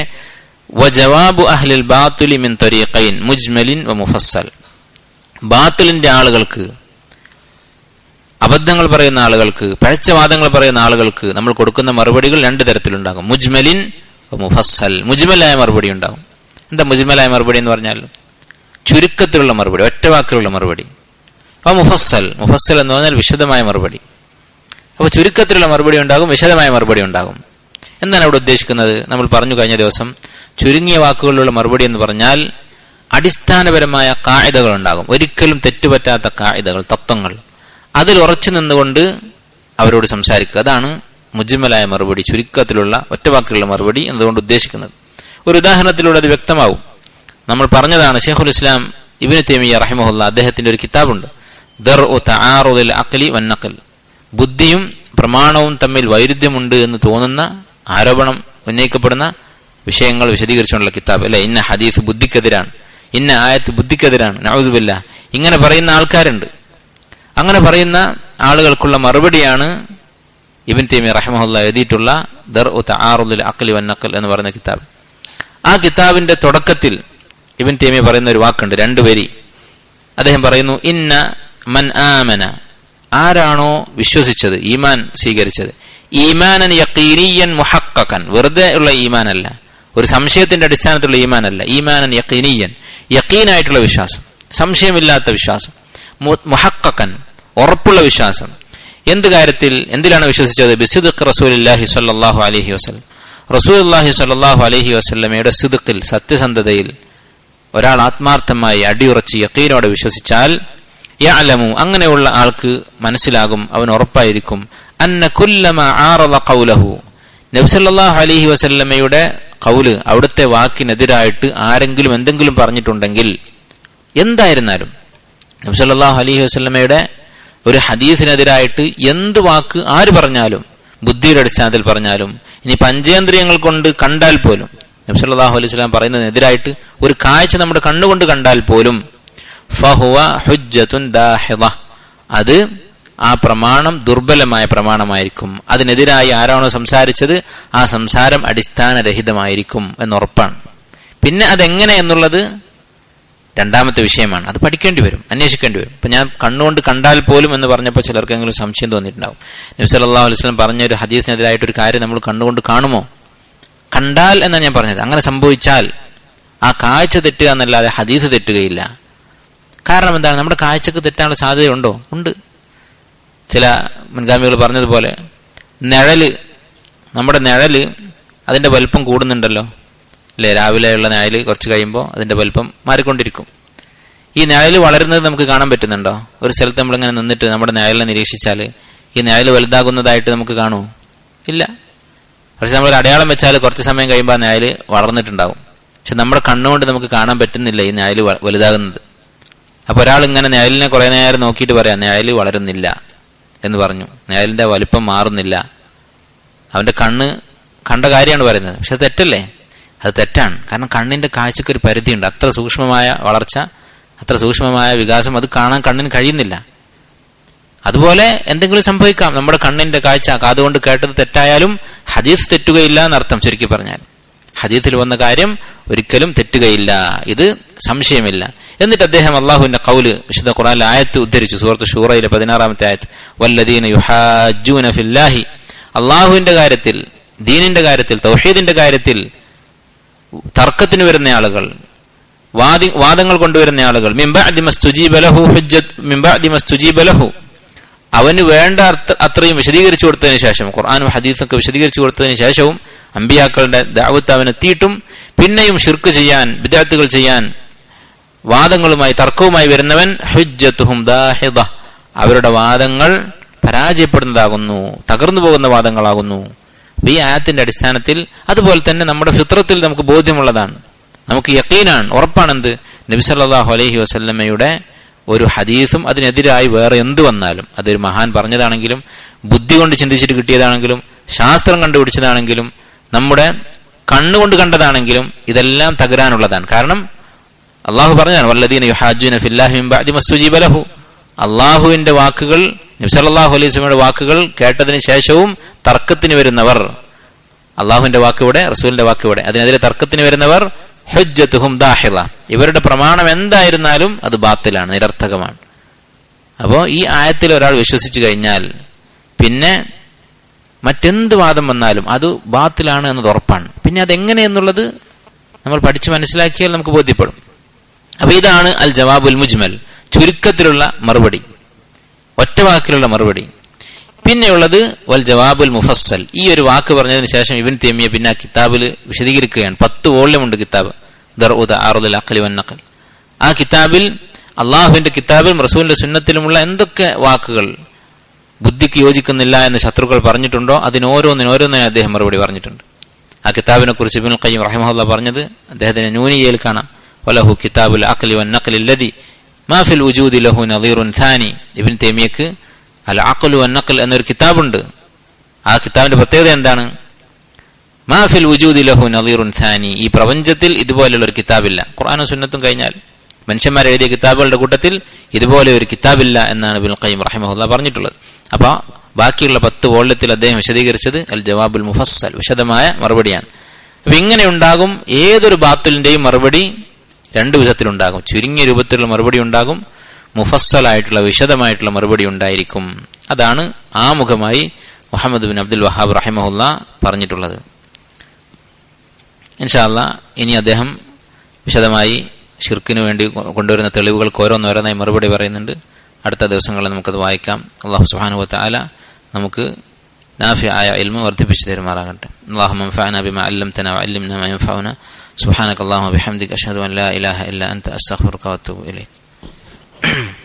വജവാബു അഹ്ലിൽ ബാത്തുലി മിൻ തരീഖൈൻ മുജ്മലിൻ വ മുഫസ്സൽ ബാത്തുലിന്റെ ആളുകൾക്ക് അബദ്ധങ്ങൾ പറയുന്ന ആളുകൾക്ക് പഴച്ച വാദങ്ങൾ പറയുന്ന ആളുകൾക്ക് നമ്മൾ കൊടുക്കുന്ന മറുപടികൾ രണ്ട് തരത്തിലുണ്ടാകും മുജ്മലിൻ മുഫസ്സൽ മുജ്മലായ മറുപടി ഉണ്ടാകും എന്താ മുജ്മലായ മറുപടി എന്ന് പറഞ്ഞാൽ ചുരുക്കത്തിലുള്ള മറുപടി ഒറ്റ വാക്കിലുള്ള മറുപടി അപ്പൊ മുഫസ്സൽ മുഫസ്സൽ എന്ന് പറഞ്ഞാൽ വിശദമായ മറുപടി അപ്പൊ ചുരുക്കത്തിലുള്ള മറുപടി ഉണ്ടാകും വിശദമായ മറുപടി ഉണ്ടാകും എന്താണ് അവിടെ ഉദ്ദേശിക്കുന്നത് നമ്മൾ പറഞ്ഞു കഴിഞ്ഞ ദിവസം ചുരുങ്ങിയ വാക്കുകളിലുള്ള മറുപടി എന്ന് പറഞ്ഞാൽ അടിസ്ഥാനപരമായ കായികകൾ ഉണ്ടാകും ഒരിക്കലും തെറ്റുപറ്റാത്ത കായികകൾ തത്വങ്ങൾ അതിൽ ഉറച്ചു നിന്നുകൊണ്ട് അവരോട് സംസാരിക്കുക അതാണ് മുജ്മലായ മറുപടി ചുരുക്കത്തിലുള്ള ഒറ്റവാക്കിലുള്ള മറുപടി എന്നതുകൊണ്ട് ഉദ്ദേശിക്കുന്നത് ഒരു ഉദാഹരണത്തിലൂടെ അത് വ്യക്തമാവും നമ്മൾ പറഞ്ഞതാണ് ഷെയ്ഖുൽ ഇസ്ലാം ഇബിന് തേമിയ റഹിമഹുല്ല അദ്ദേഹത്തിന്റെ ഒരു കിതാബുണ്ട് ദർ ഉ തആറുദിൽ അഖ്ലി വന്നഖൽ ബുദ്ധിയും പ്രമാണവും തമ്മിൽ വൈരുദ്ധ്യമുണ്ട് എന്ന് തോന്നുന്ന ആരോപണം ഉന്നയിക്കപ്പെടുന്ന വിഷയങ്ങൾ വിശദീകരിച്ചുകൊണ്ടുള്ള കിതാബ് അല്ലെ ഇന്ന ഹദീസ് ബുദ്ധിക്കെതിരാണ് ഇന്ന ആയത്ത് ബുദ്ധിക്കെതിരാണ് നൗസുബില്ല ഇങ്ങനെ പറയുന്ന ആൾക്കാരുണ്ട് അങ്ങനെ പറയുന്ന ആളുകൾക്കുള്ള മറുപടിയാണ് ഇബിൻ തേമി റഹ്മുല്ല എഴുതിയിട്ടുള്ള ദർ ഉ തആറുദിൽ അഖ്ലി വന്നഖൽ എന്ന് പറയുന്ന കിതാബ് ആ കിതാബിന്റെ തുടക്കത്തിൽ ഇബിൻ തേമി പറയുന്ന ഒരു വാക്കുണ്ട് രണ്ടു വരി അദ്ദേഹം പറയുന്നു ഇന്ന മൻ ആമന ആരാണോ വിശ്വസിച്ചത് ഈമാൻ സ്വീകരിച്ചത് ഈമാനൻ യക്കീനിയൻ മുഹക്കൻ വെറുതെ ഉള്ള ഈമാനല്ല ഒരു സംശയത്തിന്റെ അടിസ്ഥാനത്തിലുള്ള ഈമാനല്ല ഈമാനൻ യക്കീനിയൻ യക്കീനായിട്ടുള്ള വിശ്വാസം സംശയമില്ലാത്ത വിശ്വാസം മുഹക്കൻ ഉറപ്പുള്ള വിശ്വാസം എന്ത് കാര്യത്തിൽ എന്തിലാണ് വിശ്വസിച്ചത് ബിസിദ് റസൂലില്ലാഹി സ്വല്ലല്ലാഹു അലൈഹി വസല്ലം റസൂലുള്ളാഹി സ്വല്ലല്ലാഹു അലൈഹി വസല്ലമയുടെ സിദുക്കിൽ സത്യസന്ധതയിൽ ഒരാൾ ആത്മാർത്ഥമായി അടിയുറച്ച് യക്കീനോടെ വിശ്വസിച്ചാൽ യഅലമു അങ്ങനെയുള്ള ആൾക്ക് മനസ്സിലാകും അവൻ ഉറപ്പായിരിക്കും അന്ന കുല്ലമ ആറള ഖൗലഹു നബ്സല്ലാഹു അലൈഹി വസല്ലമയുടെ കൗല് അവിടുത്തെ വാക്കിനെതിരായിട്ട് ആരെങ്കിലും എന്തെങ്കിലും പറഞ്ഞിട്ടുണ്ടെങ്കിൽ എന്തായിരുന്നാലും നബ്സല്ലാഹു അലൈഹി വസല്ലമയുടെ ഒരു ഹദീസിനെതിരായിട്ട് എന്ത് വാക്ക് ആര് പറഞ്ഞാലും ബുദ്ധിയുടെ അടിസ്ഥാനത്തിൽ പറഞ്ഞാലും ഇനി പഞ്ചേന്ദ്രിയങ്ങൾ കൊണ്ട് കണ്ടാൽ പോലും നബ്സല്ലാഹു അലൈഹി സ്വലാം പറയുന്നതിനെതിരായിട്ട് ഒരു കാഴ്ച നമ്മുടെ കണ്ണുകൊണ്ട് കണ്ടാൽ പോലും ഫഹുവ ഹുജ്ജത്തുൻ ദാഹിദ അത് ആ പ്രമാണം ദുർബലമായ പ്രമാണമായിരിക്കും അതിനെതിരായി ആരാണോ സംസാരിച്ചത് ആ സംസാരം അടിസ്ഥാനരഹിതമായിരിക്കും എന്നുറപ്പാണ് പിന്നെ അതെങ്ങനെ എന്നുള്ളത് രണ്ടാമത്തെ വിഷയമാണ് അത് പഠിക്കേണ്ടി വരും അന്വേഷിക്കേണ്ടി വരും ഇപ്പൊ ഞാൻ കണ്ണുകൊണ്ട് കണ്ടാൽ പോലും എന്ന് പറഞ്ഞപ്പോൾ ചിലർക്കെങ്കിലും സംശയം തോന്നിയിട്ടുണ്ടാവും നബി സല്ലല്ലാഹു അലൈഹി വസല്ലം പറഞ്ഞ ഒരു ഹദീസിനെതിരായിട്ട് ഒരു കാര്യം നമ്മൾ കണ്ണുകൊണ്ട് കാണുമോ കണ്ടാൽ എന്നാണ് ഞാൻ പറഞ്ഞത് അങ്ങനെ സംഭവിച്ചാൽ ആ കാഴ്ച തെറ്റുക എന്നല്ലാതെ ഹദീസ് തെറ്റുകയില്ല കാരണം എന്താണ് നമ്മുടെ കാഴ്ചക്ക് തെറ്റാനുള്ള സാധ്യതയുണ്ടോ ഉണ്ട് ചില മുൻഗാമികൾ പറഞ്ഞതുപോലെ നിഴല് നമ്മുടെ നിഴല് അതിന്റെ വലിപ്പം കൂടുന്നുണ്ടല്ലോ അല്ലേ രാവിലെയുള്ള നിഴല് കുറച്ച് കഴിയുമ്പോൾ അതിന്റെ വലിപ്പം മാറിക്കൊണ്ടിരിക്കും ഈ നിഴല് വളരുന്നത് നമുക്ക് കാണാൻ പറ്റുന്നുണ്ടോ ഒരു സ്ഥലത്ത് നമ്മളിങ്ങനെ നിന്നിട്ട് നമ്മുടെ നിഴലിനെ നിരീക്ഷിച്ചാൽ ഈ നിഴല് വലുതാകുന്നതായിട്ട് നമുക്ക് കാണുമോ ഇല്ല പക്ഷെ നമ്മൾ അടയാളം വെച്ചാൽ കുറച്ച് സമയം കഴിയുമ്പോൾ ആ നിഴല് വളർന്നിട്ടുണ്ടാവും പക്ഷെ നമ്മുടെ കണ്ണുകൊണ്ട് നമുക്ക് കാണാൻ പറ്റുന്നില്ല ഈ നിഴല് വലുതാകുന്നത് അപ്പൊ ഒരാൾ ഇങ്ങനെ നിഴലിനെ കുറെ നേരം നോക്കിയിട്ട് പറയാം നിഴല് വളരുന്നില്ല എന്ന് പറഞ്ഞു നിഴലിന്റെ വലിപ്പം മാറുന്നില്ല അവന്റെ കണ്ണ് കണ്ട കാര്യമാണ് പറയുന്നത് പക്ഷെ അത് തെറ്റല്ലേ അത് തെറ്റാണ് കാരണം കണ്ണിന്റെ കാഴ്ചക്ക് ഒരു പരിധിയുണ്ട് അത്ര സൂക്ഷ്മമായ വളർച്ച അത്ര സൂക്ഷ്മമായ വികാസം അത് കാണാൻ കണ്ണിന് കഴിയുന്നില്ല അതുപോലെ എന്തെങ്കിലും സംഭവിക്കാം നമ്മുടെ കണ്ണിന്റെ കാഴ്ച കാതുകൊണ്ട് കേട്ടത് തെറ്റായാലും ഹദീസ് തെറ്റുകയില്ല എന്നർത്ഥം ചുരുക്കി പറഞ്ഞാൽ ഹദീസിൽ വന്ന കാര്യം ഒരിക്കലും തെറ്റുകയില്ല ഇത് സംശയമില്ല എന്നിട്ട് അദ്ദേഹം അള്ളാഹുവിന്റെ കൗല് വിശുദ്ധ ഖുറാനിലെ ആയത്ത് ഉദ്ധരിച്ചു സുഹൃത്ത് ഷൂറയിലെ പതിനാറാമത്തെ ആയത്ത് വല്ലദീന യുഹാജൂന ഫില്ലാഹി അള്ളാഹുവിന്റെ കാര്യത്തിൽ ദീനിന്റെ കാര്യത്തിൽ തൗഹീദിന്റെ കാര്യത്തിൽ തർക്കത്തിന് വരുന്ന ആളുകൾ വാദി വാദങ്ങൾ കൊണ്ടുവരുന്ന ആളുകൾ മിംബഅദിമസ്തുജീബലഹു ഹുജ്ജത്ത് മിംബഅദിമസ്തുജീബലഹു അവന് വേണ്ട അത്രയും വിശദീകരിച്ചു കൊടുത്തതിന് ശേഷം ഖുർആാനും ഹദീസൊക്കെ വിശദീകരിച്ചു കൊടുത്തതിന് ശേഷവും അമ്പിയാക്കളുടെ ദാവത്ത് അവൻ എത്തിയിട്ടും പിന്നെയും ഷിർക്ക് ചെയ്യാൻ വിദ്യാർത്ഥികൾ ചെയ്യാൻ വാദങ്ങളുമായി തർക്കവുമായി വരുന്നവൻ ഹുജ്ജത്തുഹും ദാഹിദ അവരുടെ വാദങ്ങൾ പരാജയപ്പെടുന്നതാകുന്നു തകർന്നു പോകുന്ന വാദങ്ങളാകുന്നു ഈ ആയത്തിന്റെ അടിസ്ഥാനത്തിൽ അതുപോലെ തന്നെ നമ്മുടെ ഫിത്രത്തിൽ നമുക്ക് ബോധ്യമുള്ളതാണ് നമുക്ക് യക്കീനാണ് ഉറപ്പാണെന്ത് നബി സല്ലല്ലാഹു അലൈഹി വസല്ലമയുടെ ഒരു ഹദീസും അതിനെതിരായി വേറെ എന്ത് വന്നാലും അതൊരു മഹാൻ പറഞ്ഞതാണെങ്കിലും ബുദ്ധി കൊണ്ട് ചിന്തിച്ചിട്ട് കിട്ടിയതാണെങ്കിലും ശാസ്ത്രം കണ്ടുപിടിച്ചതാണെങ്കിലും നമ്മുടെ കണ്ണുകൊണ്ട് കണ്ടതാണെങ്കിലും ഇതെല്ലാം തകരാനുള്ളതാണ് കാരണം അള്ളാഹു പറഞ്ഞാണ് വല്ലദീന യുഹാജുന ഫില്ലാഹി മിൻ ബഅദി മസ്തുജീബ ലഹു അള്ളാഹുവിന്റെ വാക്കുകൾ നബി സല്ലല്ലാഹു അലൈഹി വസല്ലമയുടെ വാക്കുകൾ കേട്ടതിന് ശേഷവും തർക്കത്തിന് വരുന്നവർ അള്ളാഹുവിന്റെ വാക്കിവിടെ റസൂലിന്റെ വാക്കിവിടെ അതിനെതിരെ തർക്കത്തിന് വരുന്നവർ ഹുജ്ജത്തുഹും ദാഹിള ഇവരുടെ പ്രമാണം എന്തായിരുന്നാലും അത് ബാത്തിലാണ് നിരർത്ഥകമാണ് അപ്പോൾ ഈ ആയത്തിൽ ഒരാൾ വിശ്വസിച്ചു കഴിഞ്ഞാൽ പിന്നെ മറ്റെന്ത് വാദം വന്നാലും അത് ബാത്തിലാണ് എന്നത് ഉറപ്പാണ് പിന്നെ അതെങ്ങനെയെന്നുള്ളത് നമ്മൾ പഠിച്ച് മനസ്സിലാക്കിയാൽ നമുക്ക് ബോധ്യപ്പെടും അപ്പൊ ഇതാണ് അൽ ജവാബുൽ മുജ്മൽ ചുരുക്കത്തിലുള്ള മറുപടി ഒറ്റ വാക്കിലുള്ള മറുപടി പിന്നെയുള്ളത് വൽ ജവാബുൽ മുഫස්සൽ ഈ ഒരു വാക്ക് പറഞ്ഞതിന് ശേഷം ഇവൻ തെമിയ പിന്നെ ആ കിതാബിൽ വിശദീകരിക്കുകയാണ് പത്ത് വോള്യമുണ്ട് കിതാബ് ദർ ഉദ ആറുദൽ അഖലി വന്നഖൽ ആ കിതാബിൽ അള്ളാഹുവിന്റെ കിതാബിലും റസൂലിന്റെ സുന്നത്തിലുമുള്ള എന്തൊക്കെ വാക്കുകൾ ബുദ്ധിക്ക് യോജിക്കുന്നില്ല എന്ന് ശത്രുക്കൾ പറഞ്ഞിട്ടുണ്ടോ അതിനോരോന്നിനും ഓരോന്നിനും അദ്ദേഹം മറുപടി പറഞ്ഞിട്ടുണ്ട് ആ കിതാബിനെ കുറിച്ച് ഇബിൻ ഖയ്യം റഹിമഹുല്ല പറഞ്ഞത് അദ്ദേഹത്തിന്റെ നൂനിയയിൽ കാണാം വലഹു കിതാബുൽ അഖ്ലി വൻ നഖ്ലി അല്ലദി മാ ഫിൽ വുജൂദി ലഹു നദീറുൻ ഥാനി ഇബ്നു തൈമിയക്ക് അൽ അഖ്ലു വൻ നഖ്ൽ എന്നൊരു കിതാബുണ്ട് ആ കിതാബിന്റെ പ്രത്യേകത എന്താണ് മാ ഫിൽ വുജൂദി ലഹു നദീറുൻ ഥാനി ഈ പ്രപഞ്ചത്തിൽ ഇതുപോലെയുള്ള ഒരു കിതാബില്ല ഖുർആനും സുന്നത്തും കഴിഞ്ഞാൽ മനുഷ്യന്മാർ എഴുതിയ കിതാബുകളുടെ കൂട്ടത്തിൽ ഇതുപോലെ ഒരു കിതാബില്ല എന്നാണ് ബിൻ ഖയ്യിം റഹിമഹുല്ല പറഞ്ഞിട്ടുള്ളത് അപ്പൊ ബാക്കിയുള്ള പത്ത് വോള്യത്തിൽ അദ്ദേഹം വിശദീകരിച്ചത് അൽ ജവാബുൽ മുഫസ്സൽ വിശദമായ മറുപടിയാണ് അപ്പൊ ഇങ്ങനെ ഉണ്ടാകും ഏതൊരു ബാത്തിലിന്റെയും മറുപടി രണ്ടു വിധത്തിലുണ്ടാകും ചുരുങ്ങിയ രൂപത്തിലുള്ള മറുപടി ഉണ്ടാകും മുഫസ്സലായിട്ടുള്ള വിശദമായിട്ടുള്ള മറുപടി ഉണ്ടായിരിക്കും അതാണ് ആമുഖമായി മുഹമ്മദ് ബിൻ അബ്ദുൽ വഹാബ് റഹിമഹുല്ല പറഞ്ഞിട്ടുള്ളത് ഇൻഷാല്ല ഇനി അദ്ദേഹം വിശദമായി ഷിർക്കിനു വേണ്ടി കൊണ്ടുവരുന്ന തെളിവുകൾക്ക് ഓരോന്നോരോന്നായി മറുപടി പറയുന്നുണ്ട് അടുത്ത ദിവസങ്ങളിൽ നമുക്കത് വായിക്കാം അള്ളാഹു സുഹാനുവത്ത ആല നമുക്ക് നാഫി ആയ ഇൽമ വർദ്ധിപ്പിച്ചു തരുമാറാകട്ടെ അള്ളാഹു منفعنا بما علمتنا وعلمنا ما ينفعنا سبحانك اللهم وبحمدك أشهد أن لا إله إلا أنت أستغفرك وأتوب إليك